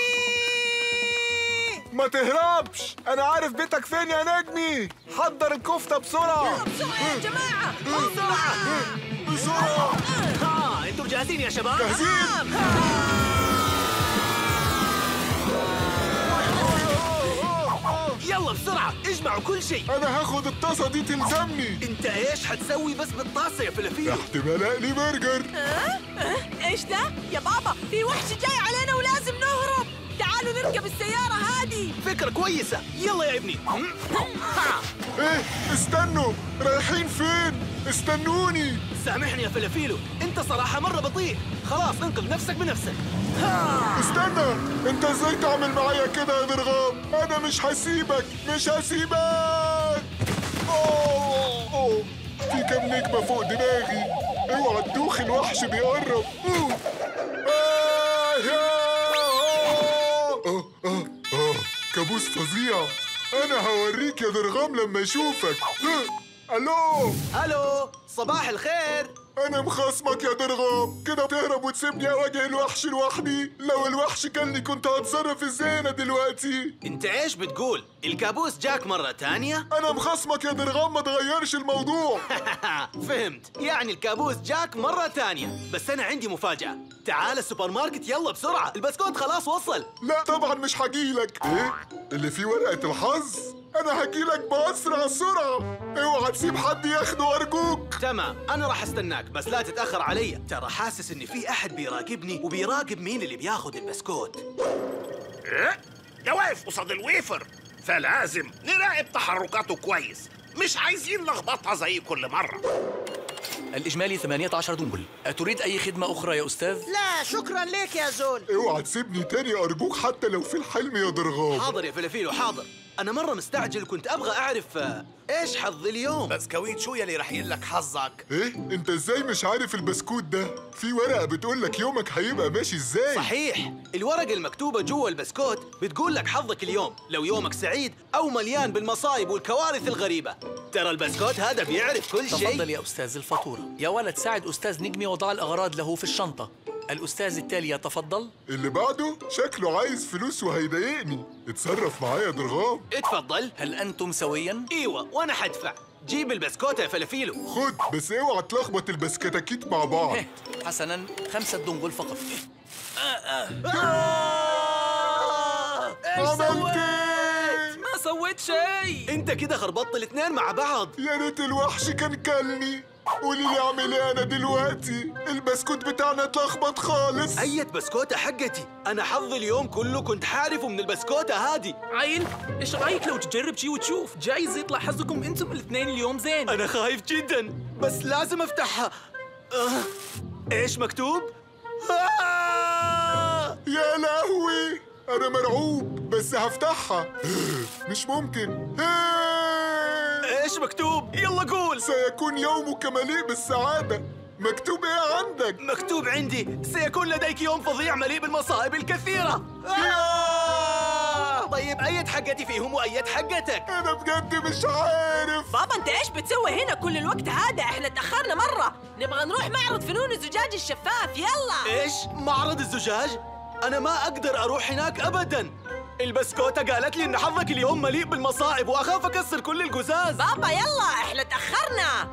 ما تهربش أنا عارف بيتك فين يا نجمي حضر الكفتة بسرعة بسرعة يا جماعة بسرعة بسرعة ها انتم جاهزين يا شباب؟ جاهزين يلا بسرعة اجمعوا كل شيء أنا هاخد الطاسة دي تلزمني انت ايش حتسوي بس بالطاسة يا فلافيلو؟ احتمال أقلي برجر ها؟ ها؟ إيش ده؟ يا بابا في وحش جاي علينا ولازم نهرب تعالوا نركب السيارة هذه فكرة كويسة يلا يا ابني إيه استنوا رايحين فين استنوني سامحني يا فلافيلو انت صراحة مرة بطيء خلاص انقذ نفسك بنفسك استنى انت ازاي تعمل معايا كده يا درغام انا مش هسيبك مش هسيبك اوه اوه في كام نجمة فوق دماغي اوعى تدوخ الوحش بيقرب أوه. آه يا- آه آه آه كابوس فظيع انا هوريك يا درغام لما اشوفك آه. الو الو صباح الخير انا مخاصمك يا درغام كده تهرب وتسيبني اواجه الوحش لوحدي لو الوحش كلني كنت هتصرف ازاي انا دلوقتي انت ايش بتقول؟ الكابوس جاك مرة تانية؟ انا مخاصمك يا درغام ما تغيرش الموضوع فهمت يعني الكابوس جاك مرة تانية بس أنا عندي مفاجأة تعال السوبر ماركت يلا بسرعة البسكوت خلاص وصل لا طبعا مش هجيلك ايه اللي فيه ورقة الحظ انا هجيلك باسرع سرعة اوعى تسيب حد ياخده ارجوك تمام أنا راح استناك بس لا تتأخر علي ترى حاسس إن في أحد بيراقبني وبيراقب مين اللي بياخد البسكوت إيه؟ ده واقف قصاد الويفر فلازم نراقب تحركاته كويس مش عايزين لخبطه زي كل مره الإجمالي 18 دنبل أتريد أي خدمة أخرى يا أستاذ؟ لا شكرا لك يا زول اوعى تسيبني تاني ارجوك حتى لو في الحلم يا ضرغام حاضر يا فلافيلو حاضر انا مره مستعجل كنت ابغى اعرف آه، ايش حظي اليوم بسكويت شو يلي رح يقلك حظك ايه انت ازاي مش عارف البسكوت ده في ورقه بتقول لك يومك هيبقى ماشي ازاي صحيح الورقة المكتوبة جوا البسكوت بتقول لك حظك اليوم لو يومك سعيد أو مليان بالمصايب والكوارث الغريبة ترى البسكوت هذا بيعرف كل شيء تفضل يا أستاذ الفاتورة يا ولد ساعد أستاذ نجمي وضع الأغراض له في الشنطة الأستاذ التالي يتفضل اللي بعده شكله عايز فلوس وهيضايقني اتصرف معايا يا ضرغام اتفضل هل أنتم سويا؟ ايوه وانا حدفع جيب البسكوت يا فلافيلو خد بس اوعى تلخبط البسكتاكيت مع بعض حسنا خمسة دنبل فقط ايش عملت ما سويت شيء انت كده خربطت الاثنين مع بعض يا ريت الوحش كان كلني قولي لي اعمل ايه انا دلوقتي البسكوت بتاعنا اتلخبط خالص أية بسكوتة حقتي أنا حظي اليوم كله كنت حارفه من البسكوتة هذه عيل ايش رايك لو تجرب شي وتشوف جايز يطلع حظكم انتم الاثنين اليوم زين أنا خايف جدا بس لازم أفتحها آه. إيش مكتوب؟ آه. يا لهوي انا مرعوب بس هفتحها مش ممكن ايش مكتوب يلا قول سيكون يومك مليء بالسعادة مكتوب ايه عندك مكتوب عندي سيكون لديك يوم فظيع مليء بالمصائب الكثيرة آه. طيب أية حقتي فيهم وأية حقتك انا بجد مش عارف بابا انت ايش بتسوي هنا كل الوقت هذا احنا تاخرنا مره نبغى نروح معرض فنون الزجاج الشفاف يلا إيش معرض الزجاج أنا ما أقدر أروح هناك أبدا البسكوتة قالت لي إن حظك اليوم مليء بالمصائب وأخاف أكسر كل القزاز بابا يلا احنا تاخرنا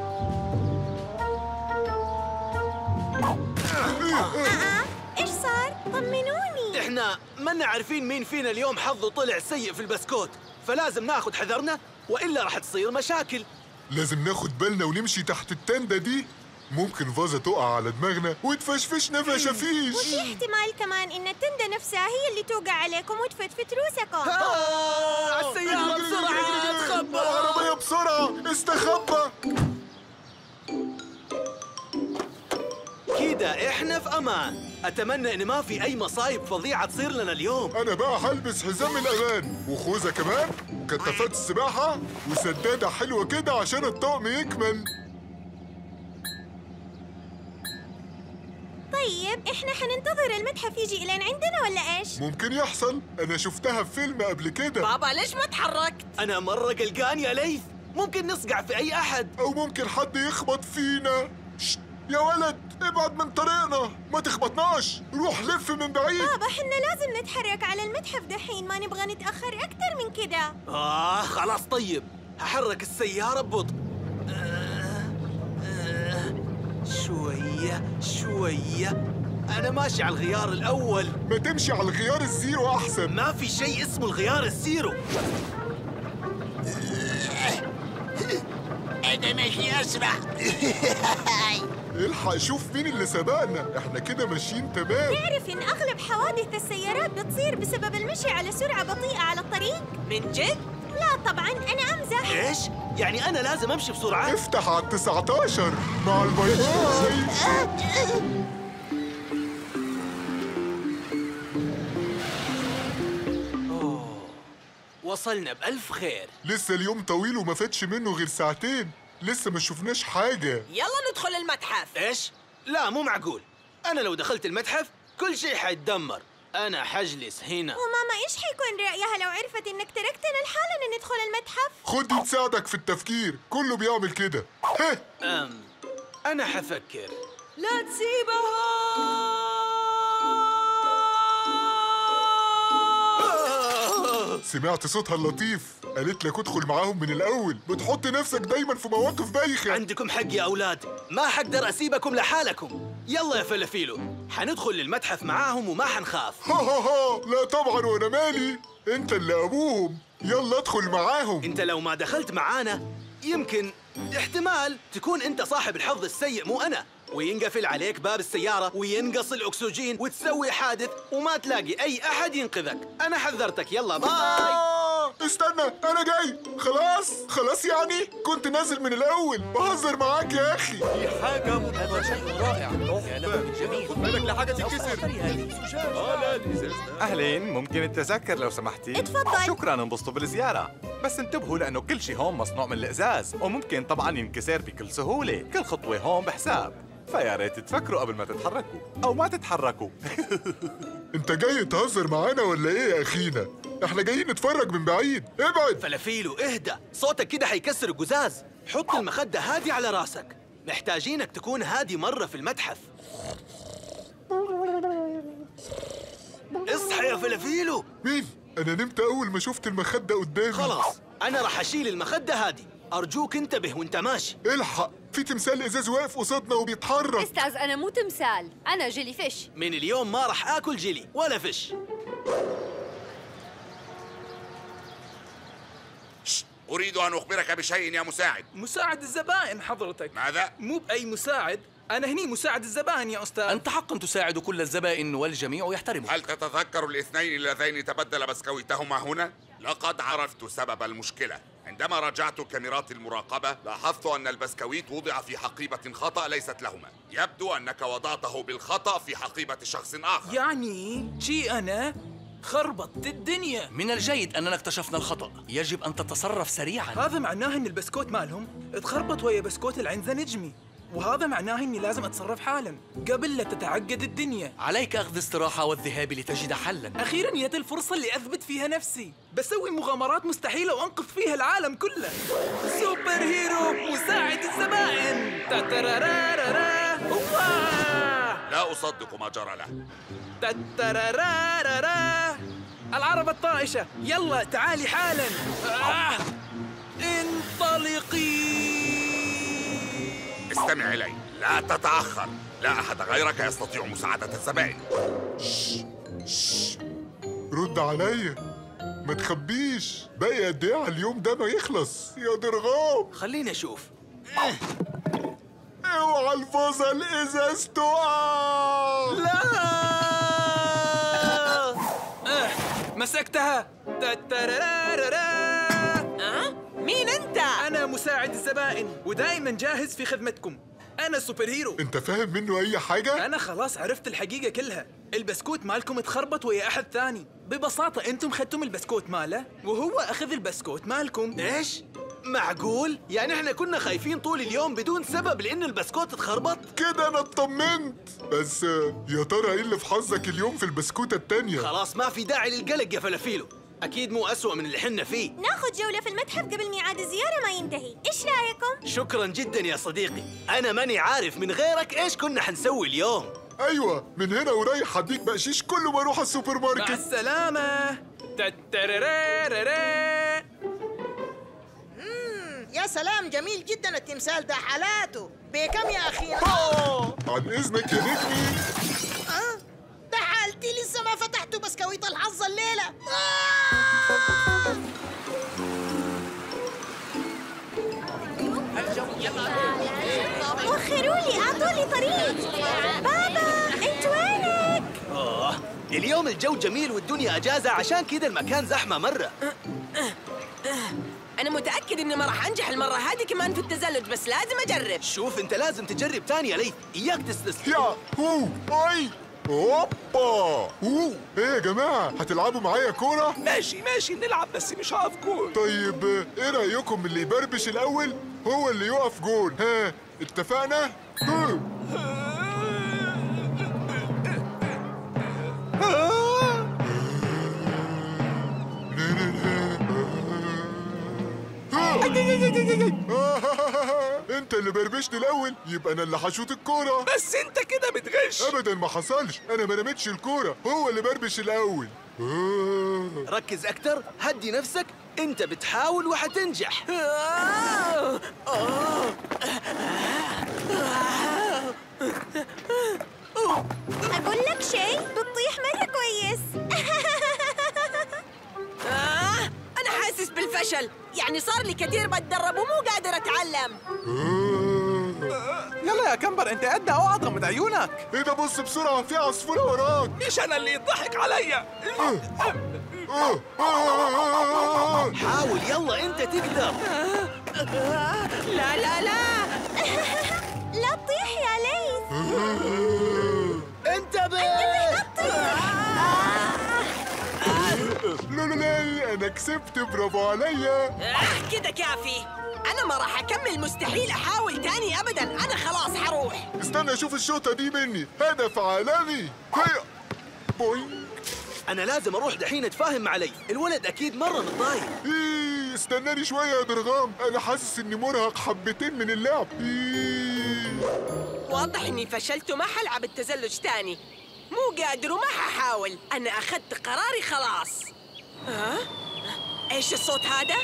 ايش صار؟ طمنوني احنا ما عارفين مين فينا اليوم حظه طلع سيء في البسكوت فلازم ناخذ حذرنا والا راح تصير مشاكل لازم ناخد بالنا ونمشي تحت التندة دي ممكن فازة تقع على دماغنا وتفشفشنا فشافيش وفي احتمال كمان ان التندة نفسها هي اللي توقع عليكم وتفتفت روسكم على السيارة بسرعة تخبى عربية بسرعة استخبى كده احنا في امان اتمنى ان ما في اي مصايب فظيعة تصير لنا اليوم انا بقى هلبس حزام الامان وخوذة كمان وكتافات السباحة وسدادة حلوة كده عشان الطقم يكمل طيب احنا حننتظر المتحف يجي الين عندنا ولا ايش؟ ممكن يحصل انا شفتها في فيلم قبل كده بابا ليش ما تحركت انا مرة قلقان يا ليث ممكن نصقع في اي احد او ممكن حد يخبط فينا شت، يا ولد ابعد من طريقنا ما تخبطناش روح لف من بعيد بابا حنا لازم نتحرك على المتحف دحين ما نبغى نتأخر أكثر من كده آه خلاص طيب هحرك السيارة ببطء آه آه شوية شوية أنا ماشي على الغيار الأول ما تمشي على الغيار الزيرو أحسن ما في شيء اسمه الغيار الزيرو انا ماشي اسرع الحق شوف مين اللي سبقنا احنا كده ماشيين تمام تعرف إن أغلب حوادث السيارات بتصير بسبب المشي على سرعة بطيئة على الطريق؟ من جد؟ لا طبعا أنا أمزح إيش؟ يعني أنا لازم أمشي بسرعة؟ افتح على التسعة عشر مع الباي باي وصلنا بألف خير لسه اليوم طويل وما فاتش منه غير ساعتين لسه ما شفناش حاجة يلا ندخل المتحف إيش؟ لا مو معقول أنا لو دخلت المتحف كل شيء حيتدمر أنا حجلس هنا وماما إيش حيكون رأيها لو عرفت إنك تركتنا لحالنا ندخل المتحف؟ خد دي تساعدك في التفكير كله بيعمل كده هه أم أنا حفكر لا تسيبها سمعت صوتها اللطيف قالت لك ادخل معاهم من الأول بتحط نفسك دايما في مواقف بايخة عندكم حق يا أولاد ما حقدر أسيبكم لحالكم يلا يا فلافيلو حندخل للمتحف معاهم وما حنخاف ها ها ها لا طبعا وانا مالي انت اللي ابوهم يلا ادخل معاهم انت لو ما دخلت معانا يمكن احتمال تكون انت صاحب الحظ السيء مو انا وينقفل عليك باب السيارة وينقص الأكسجين وتسوي حادث وما تلاقي أي أحد ينقذك أنا حذرتك يلا باي استنى انا جاي خلاص خلاص يعني كنت نازل من الاول بهزر معاك يا اخي دي حاجة هذا شيء رائع يا له من جميل خد بالك لحاجة تتكسر اه لا الازاز ده أهلين ممكن التذكر لو سمحتي؟ اتفضل. شكرا انبسطوا بالزيارة بس انتبهوا لأنه كل شيء هون مصنوع من الإزاز وممكن طبعا ينكسر بكل سهولة كل خطوة هون بحساب فيا ريت تفكروا قبل ما تتحركوا أو ما تتحركوا انت جاي تهزر معانا ولا ايه يا اخينا احنا جايين نتفرج من بعيد ابعد فلافيلو اهدى صوتك كده حيكسر القزاز حط المخدة هادي على راسك محتاجينك تكون هادي مرة في المتحف اصحى يا فلافيلو مين انا نمت اول ما شفت المخدة قدامي خلاص انا راح اشيل المخدة هادي ارجوك انتبه وانت ماشي الحق في تمثال ازاز واقف قصادنا وبيتحرك استاذ أنا مو تمثال أنا جيلي فيش من اليوم ما راح اكل جيلي ولا فش أريد أن أخبرك بشيء يا مساعد مساعد الزبائن حضرتك ماذا؟ مو بأي مساعد أنا هني مساعد الزبائن يا أستاذ أنت حقا تساعد كل الزبائن والجميع يحترمك هل تتذكر الاثنين اللذين تبدل بسكويتهما هنا؟ لقد عرفت سبب المشكلة عندما راجعت كاميرات المراقبة لاحظت أن البسكويت وضع في حقيبة خطأ ليست لهما يبدو أنك وضعته بالخطأ في حقيبة شخص آخر يعني جي أنا خربطت الدنيا من الجيد أننا اكتشفنا الخطأ يجب أن تتصرف سريعا هذا معناه ان البسكوت مالهم اتخربط ويا بسكوت العنزة نجمي وهذا معناه اني لازم اتصرف حالا قبل لا تتعقد الدنيا عليك أخذ استراحة والذهاب لتجد حلا اخيرا جت الفرصة اللي اثبت فيها نفسي بسوي مغامرات مستحيلة وانقذ فيها العالم كله سوبر هيرو مساعد الزبائن تاترارارارا واه. لا أصدق ما جرى له تاترارارارا العربة الطائشة يلا تعالي حالا آه. انطلقي استمع إلي لا تتأخر لا أحد غيرك يستطيع مساعدة الزبائن رد عليا ما تخبيش باقي قد ايه على اليوم ده ما يخلص يا درغام خليني اشوف اوعى الفازة الازاز تقع لا آه. مسكتها تاترارارارا أه؟ مين أنت؟ أنا مساعد الزبائن ودائما جاهز في خدمتكم أنا سوبر هيرو انت فاهم منه اي حاجة؟ أنا خلاص عرفت الحقيقة كلها البسكوت مالكم اتخربط ويا أحد ثاني ببساطة أنتم خدتم البسكوت ماله وهو أخذ البسكوت مالكم ايش؟ معقول؟ يعني احنا كنا خايفين طول اليوم بدون سبب لأن البسكوت اتخربط؟ كده انا اطمنت بس آه، يا ترى ايه اللي في حظك اليوم في البسكوتة التانية؟ خلاص ما في داعي للقلق يا فلافيلو أكيد مو أسوأ من اللي حنا فيه ناخذ جولة في المتحف قبل ميعاد الزيارة ما ينتهي إيش رأيكم؟ شكرا جدا يا صديقي أنا ماني عارف من غيرك إيش كنا حنسوي اليوم ايوه من هنا ورايح هديك بقشيش كل ما اروح السوبر مع ماركت السلامة تاترارارارا مم، يا سلام جميل جدا التمثال ده حالاته بكم يا أخي؟ عن اذنك يا نجمي أه؟ ده حالتي لسه ما فتحته بسكويت الحظ الليلة آه! وخروا لي أعطوا لي طريق بابا أنت وينك؟ آه اليوم الجو جميل والدنيا أجازة عشان كده المكان زحمة مرة أنا متأكد إني ما راح أنجح المرة هذه كمان في التزلج بس لازم أجرب شوف أنت لازم تجرب تاني يا ليث إياك تستسلم يا هو اي اوبا هو ايه يا جماعة هتلعبوا معايا كورة؟ ماشي ماشي نلعب بس مش هقف جول طيب آه، ايه رأيكم اللي يبربش الأول هو اللي يقف جول ها اتفقنا؟ ها. انت اللي بربشت الاول يبقى انا اللي هشوط الكوره بس انت كده بتغش ابدا ما حصلش انا ما رميتش الكوره هو اللي بربش الاول آه. ركز أكتر هدي نفسك أنت بتحاول وحتنجح أقول لك شيء بتطيح مرة كويس آه أنا حاسس بالفشل يعني صار لي كثير بتدرب ومو قادر أتعلم يلا يا كمبر انت قد اوعى غمض عيونك ايه ده بص بسرعه في عصفوره وراك مش انا اللي يضحك عليا حاول يلا انت تقدر لا لا لا لا تطيح يا ليث انتبه لا لا لا انا كسبت برافو عليا آه كده كافي أنا ما راح أكمل مستحيل أحاول تاني أبدا أنا خلاص حروح استنى اشوف الشوطه دي مني هدف عالمي هيا بوينج انا لازم اروح دحين اتفاهم مع علي الولد اكيد مره متضايق إيه، استناني شويه يا درغام انا حاسس اني مرهق حبتين من اللعب إيه. واضح إني فشلت وما حلعب التزلج تاني مو قادر وما ححاول أنا أخذت قراري خلاص ها؟ إيش الصوت هذا؟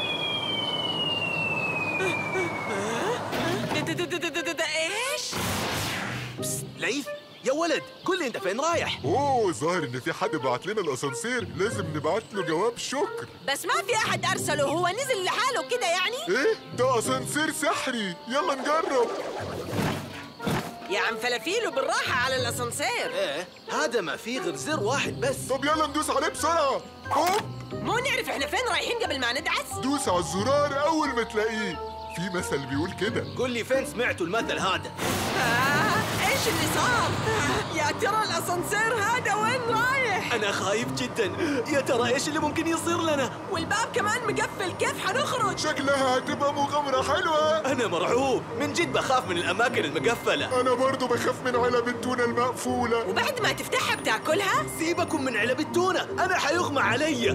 د- د- د- د- د- د- إيش؟ ليث يا ولد قل لي انت فين رايح اوه ظاهر ان في حد بعت لنا الاسانسير لازم نبعت له جواب شكر بس ما في أحد أرسله هو نزل لحاله كده يعني؟ ايه ده اسانسير سحري يلا نجرب يا عم فلافيلو بالراحة على الأسانسير ايه هذا ما فيه غير زر واحد بس طب يلا ندوس عليه بسرعه هوب مو نعرف إحنا فين رايحين قبل ما ندعس؟ دوس على الزرار اول ما تلاقيه في مثل بيقول كده قل لي فين سمعتوا المثل هذا آه، إيش اللي صار؟ يا ترى الأسانسير هذا وين رايح؟ انا خايف جدا يا ترى ايش اللي ممكن يصير لنا والباب كمان مقفل كيف حنخرج؟ شكلها هتبقى مغامره حلوه انا مرعوب من جد بخاف من الاماكن المقفله انا برضو بخاف من علب التونه المقفوله وبعد ما تفتحها بتاكلها؟ سيبكم من علب التونه انا حيغمى علي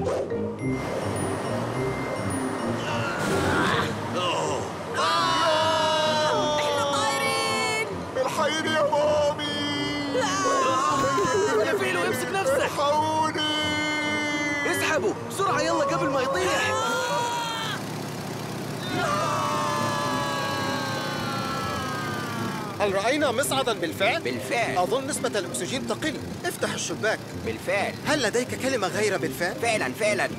إحنا طايرين الحقيني يا مامي يا فيلو امسك نفسك الحقوني اسحبوا بسرعه يلا قبل ما يطيح هل رأينا مصعدا بالفعل؟ بالفعل أظن نسبة الأكسجين تقل افتح الشباك بالفعل هل لديك كلمة غير بالفعل؟ فعلا فعلا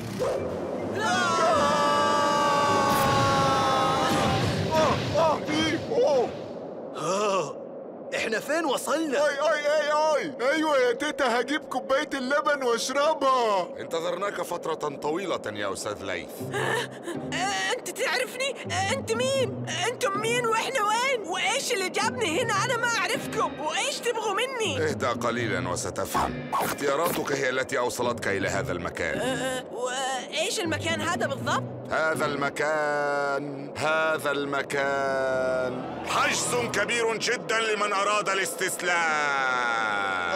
اه إيه، أوه. آه، احنا فين وصلنا اي اي اي اي ايوه يا تيتا هجيب كوبايه اللبن واشربها انتظرناك فترة طويلة يا أستاذ ليث آه، أنت تعرفني؟ آه، أنت مين؟ أنتم مين وإحنا وين؟ وإيش اللي جابني هنا أنا ما أعرفكم؟ وإيش تبغوا مني؟ اهدأ قليلا وستفهم اختياراتك هي التي أوصلتك إلى هذا المكان آه، وإيش المكان هذا بالضبط؟ هذا المكان هذا المكان حجز كبير جدا لمن أراد الاستسلام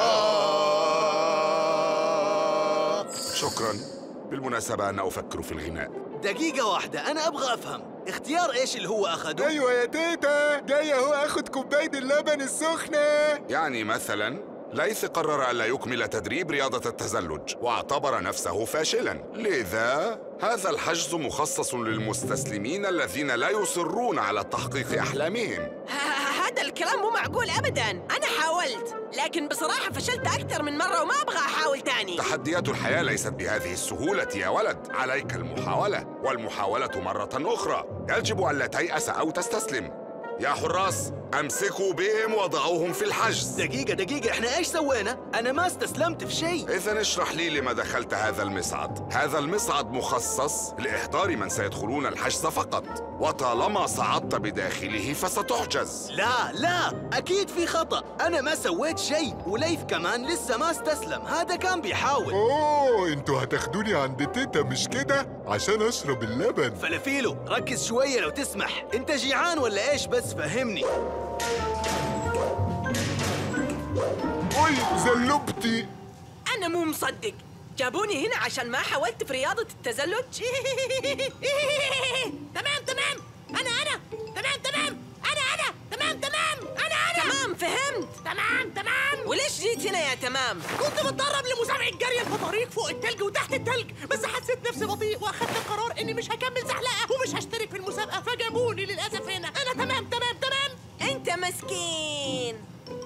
شكرا بالمناسبة أنا أفكر في الغناء دقيقة واحدة أنا أبغى أفهم اختيار إيش اللي هو أخده؟ ايوه يا تيتا جاي اهو اخد كوبايه اللبن السخنه يعني مثلا ليث قرر ألا يكمل تدريب رياضة التزلج واعتبر نفسه فاشلا لذا هذا الحجز مخصص للمستسلمين الذين لا يصرون على تحقيق أحلامهم ه- هذا الكلام مو معقول أبدا أنا حاولت لكن بصراحة فشلت أكثر من مرة وما أبغى أحاول تاني تحديات الحياة ليست بهذه السهولة يا ولد عليك المحاولة والمحاولة مرة أخرى يجب ألا تيأس أو تستسلم يا حراس أمسكوا بهم وضعوهم في الحجز دقيقة دقيقة إحنا إيش سوينا؟ أنا ما استسلمت في شيء إذا اشرح لي لما دخلت هذا المصعد هذا المصعد مخصص لإحضار من سيدخلون الحجز فقط وطالما صعدت بداخله فستحجز لا لا أكيد في خطأ أنا ما سويت شيء وليث كمان لسه ما استسلم هذا كان بيحاول اوه انتوا هتاخدوني عند تيتا مش كده عشان اشرب اللبن فلافيلو ركز شوية لو تسمح أنت جيعان ولا إيش بس فهمني اي زلبتي أنا مو مصدق جابوني هنا عشان ما حاولت في رياضة التزلج تمام تمام أنا أنا تمام تمام أنا أنا تمام تمام أنا أنا تمام فهمت تمام تمام وليش جيت هنا يا تمام؟ كنت بتدرب لمسابقة جري في طريق فوق التلج وتحت التلج بس حسيت نفسي بطيء واخدت القرار اني مش هكمل زحلقة ومش هشترك في المسابقة فجابوني للأسف هنا أنا تمام تمام تمام أنت مسكين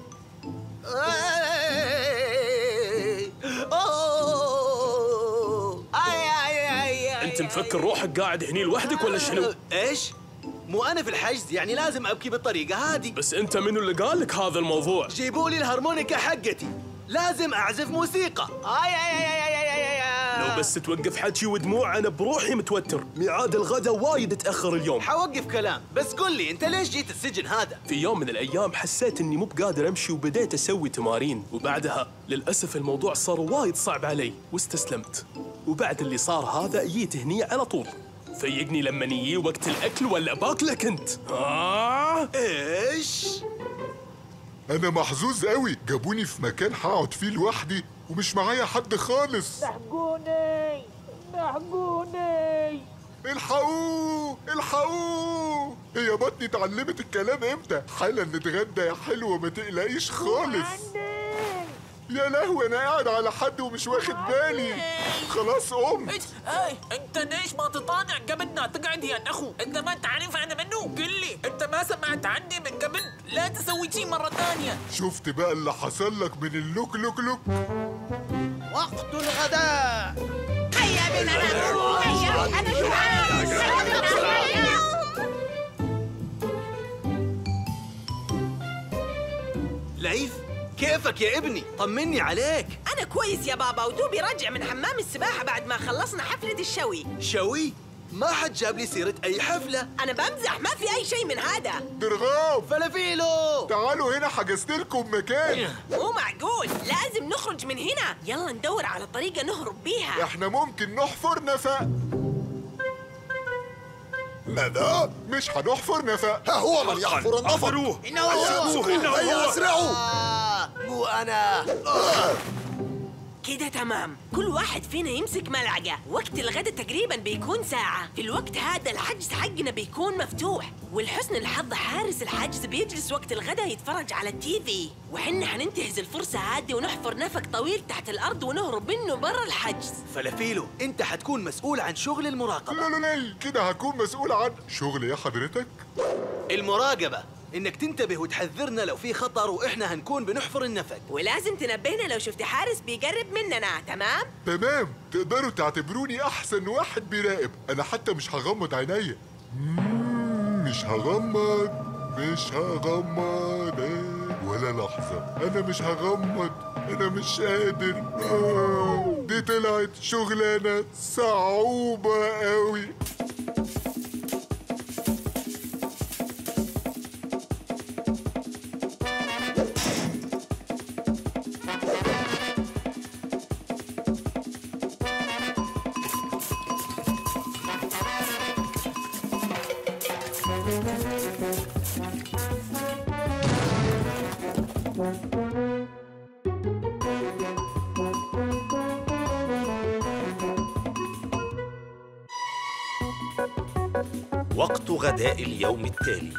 انت مفكر روحك قاعد هني لوحدك ولا شنو؟ ايش؟ مو انا في الحجز يعني لازم ابكي بالطريقه هذه بس انت منو اللي قال لك هذا الموضوع؟ جيبوا لي الهارمونيكا حقتي لازم اعزف موسيقى لو بس توقف حكي ودموع انا بروحي متوتر ميعاد الغدا وايد تاخر اليوم حوقف كلام بس قل لي انت ليش جيت السجن هذا في يوم من الايام حسيت اني مو بقادر امشي وبديت اسوي تمارين وبعدها للاسف الموضوع صار وايد صعب علي واستسلمت وبعد اللي صار هذا جيت هني على طول فيقني لما يجي وقت الاكل ولا باكلك انت آه؟ ايش انا محظوظ قوي جابوني في مكان هقعد فيه لوحدي ومش معايا حد خالص لحقوني لحقوني الحقوه الحقوه هي بطني اتعلمت الكلام امتى حالا نتغدى يا حلوه ما تقلقيش خالص يا لهوي انا قاعد على حد ومش واخد بالي خلاص قمت اي انت ليش ما تطالع قبلنا تقعد يا اخو انت ما تعرف انا منو قل لي انت ما سمعت عني من قبل لا تسوي شي مره ثانيه شفت بقى اللي حصل لك من اللوك لوك لوك وقت الغداء هيا بنا هيا انا جوعان لعيف كيفك يا ابني طمني عليك أنا كويس يا بابا ودوبي راجع من حمام السباحة بعد ما خلصنا حفلة الشوي شوي ما حد جاب لي سيرة أي حفلة أنا بمزح ما في أي شيء من هذا درغام فلافيلو تعالوا هنا حجزت لكم مكان مو معقول لازم نخرج من هنا يلا ندور على طريقة نهرب بيها احنا ممكن نحفر نفق ماذا؟ مش هنحفر نفق ها هو من يحفر النفق أحفروه إنه هو هيا أسرعوا آه مو أنا آه. كده تمام كل واحد فينا يمسك ملعقة وقت الغدا تقريبا بيكون ساعة في الوقت هذا الحجز حقنا بيكون مفتوح ولحسن الحظ حارس الحجز بيجلس وقت الغدا يتفرج على التي في وحنا حننتهز الفرصة هذه ونحفر نفق طويل تحت الأرض ونهرب منه برا الحجز فلافيلو أنت حتكون مسؤول عن شغل المراقبة لا لا لا كده هكون مسؤول عن شغل يا حضرتك المراقبة إنك تنتبه وتحذرنا لو في خطر وإحنا هنكون بنحفر النفق ولازم تنبهنا لو شفت حارس بيقرب مننا تمام؟ تمام تقدروا تعتبروني احسن واحد بيراقب انا حتى مش هغمض عينيا مم، مش هغمض مش هغمض آه، ولا لحظة أنا مش هغمض أنا مش قادر آه، دي طلعت شغلانة صعوبة قوي وقت غداء اليوم التالي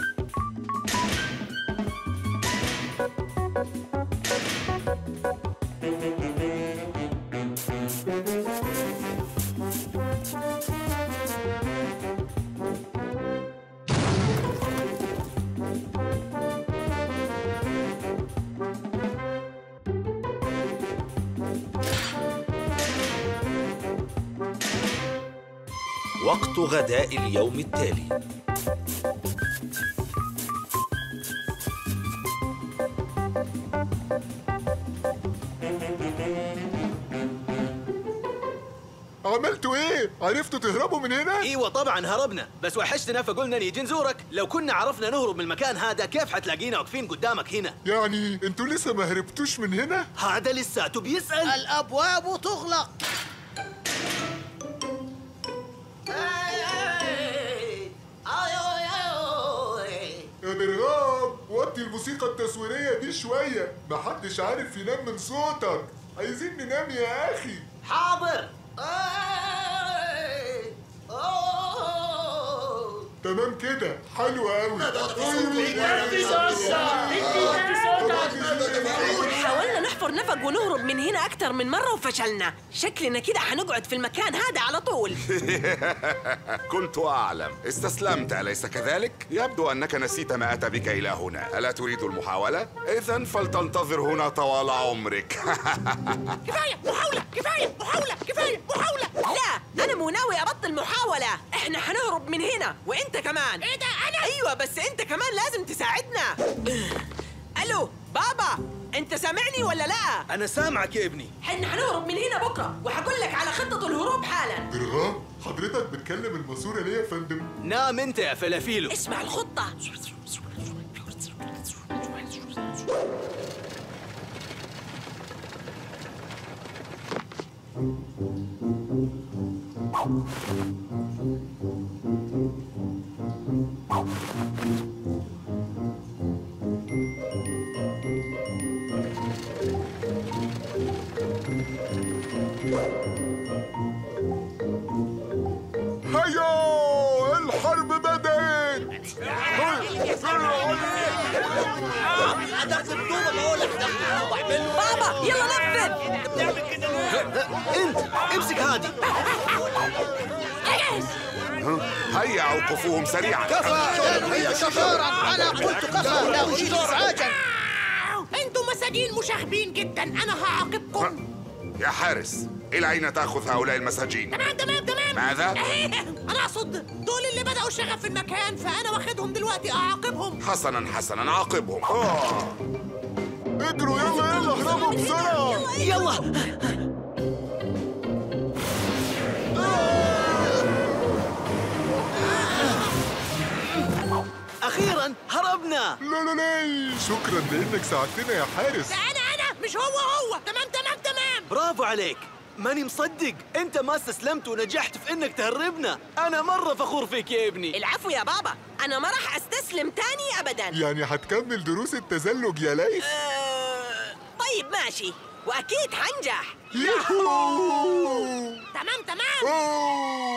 وقت غداء اليوم التالي عملتوا ايه؟ عرفتوا تهربوا من هنا؟ ايوه طبعا هربنا بس وحشتنا فقلنا نيجي نزورك لو كنا عرفنا نهرب من المكان هذا كيف حتلاقينا واقفين قدامك هنا يعني انتوا لسه ما هربتوش من هنا؟ هذا لساته بيسأل الأبواب تغلق يا درغام وطي الموسيقى التصويرية دي شوية محدش عارف ينام من صوتك عايزين ننام يا أخي حاضر تمام كده حلو قوي حاولنا نحفر نفق ونهرب من هنا أكثر من مرة وفشلنا شكلنا كده حنقعد في المكان هذا على طول كنت أعلم استسلمت أليس كذلك؟ يبدو أنك نسيت ما أتى بك إلى هنا ألا تريد المحاولة؟ إذا فلتنتظر هنا طوال عمرك كفايه محاوله كفايه محاوله كفايه محاوله لا أنا مو ناوي أبطل محاولة إحنا حنهرب من هنا وإنت كمان ايه ده انا أيوة بس أنت كمان لازم تساعدنا ألو بابا أنت سامعني ولا لا؟ انا سامعك يا ابني حنا حنهرب من هنا بكرة وحقول لك على خطة الهروب عبد حضرتك بتكلم الماسورة ليه يا فندم؟ نام انت يا فلافيلو اسمع الخطة هيا الحرب بدأت بابا يلا نفذ انت امسك هادي هيا اوقفوهم سريعا هيا شطارا انا قلت كفى لا اريد ازعاجا انتم مساجين مشاغبين جدا انا هعاقبكم يا حارس إلى أين تأخذ هؤلاء المساجين؟ تمام تمام تمام ماذا؟ انا اقصد دول اللي بدأوا الشغف في المكان فانا واخدهم دلوقتي اعاقبهم حسنا حسنا عاقبهم آه. اجروا يلا يلا اهربوا بسرعة يلا اخيرا هربنا لا لا لا شكرا لانك ساعدتنا يا حارس انا انا مش هو هو تمام تمام تمام برافو عليك ماني مصدق انت ما استسلمت ونجحت في انك تهربنا انا مره فخور فيك يا ابني العفو يا بابا انا ما راح استسلم تاني ابدا يعني هتكمل دروس التزلج يا ليث طيب ماشي واكيد حنجح ياهو تمام تمام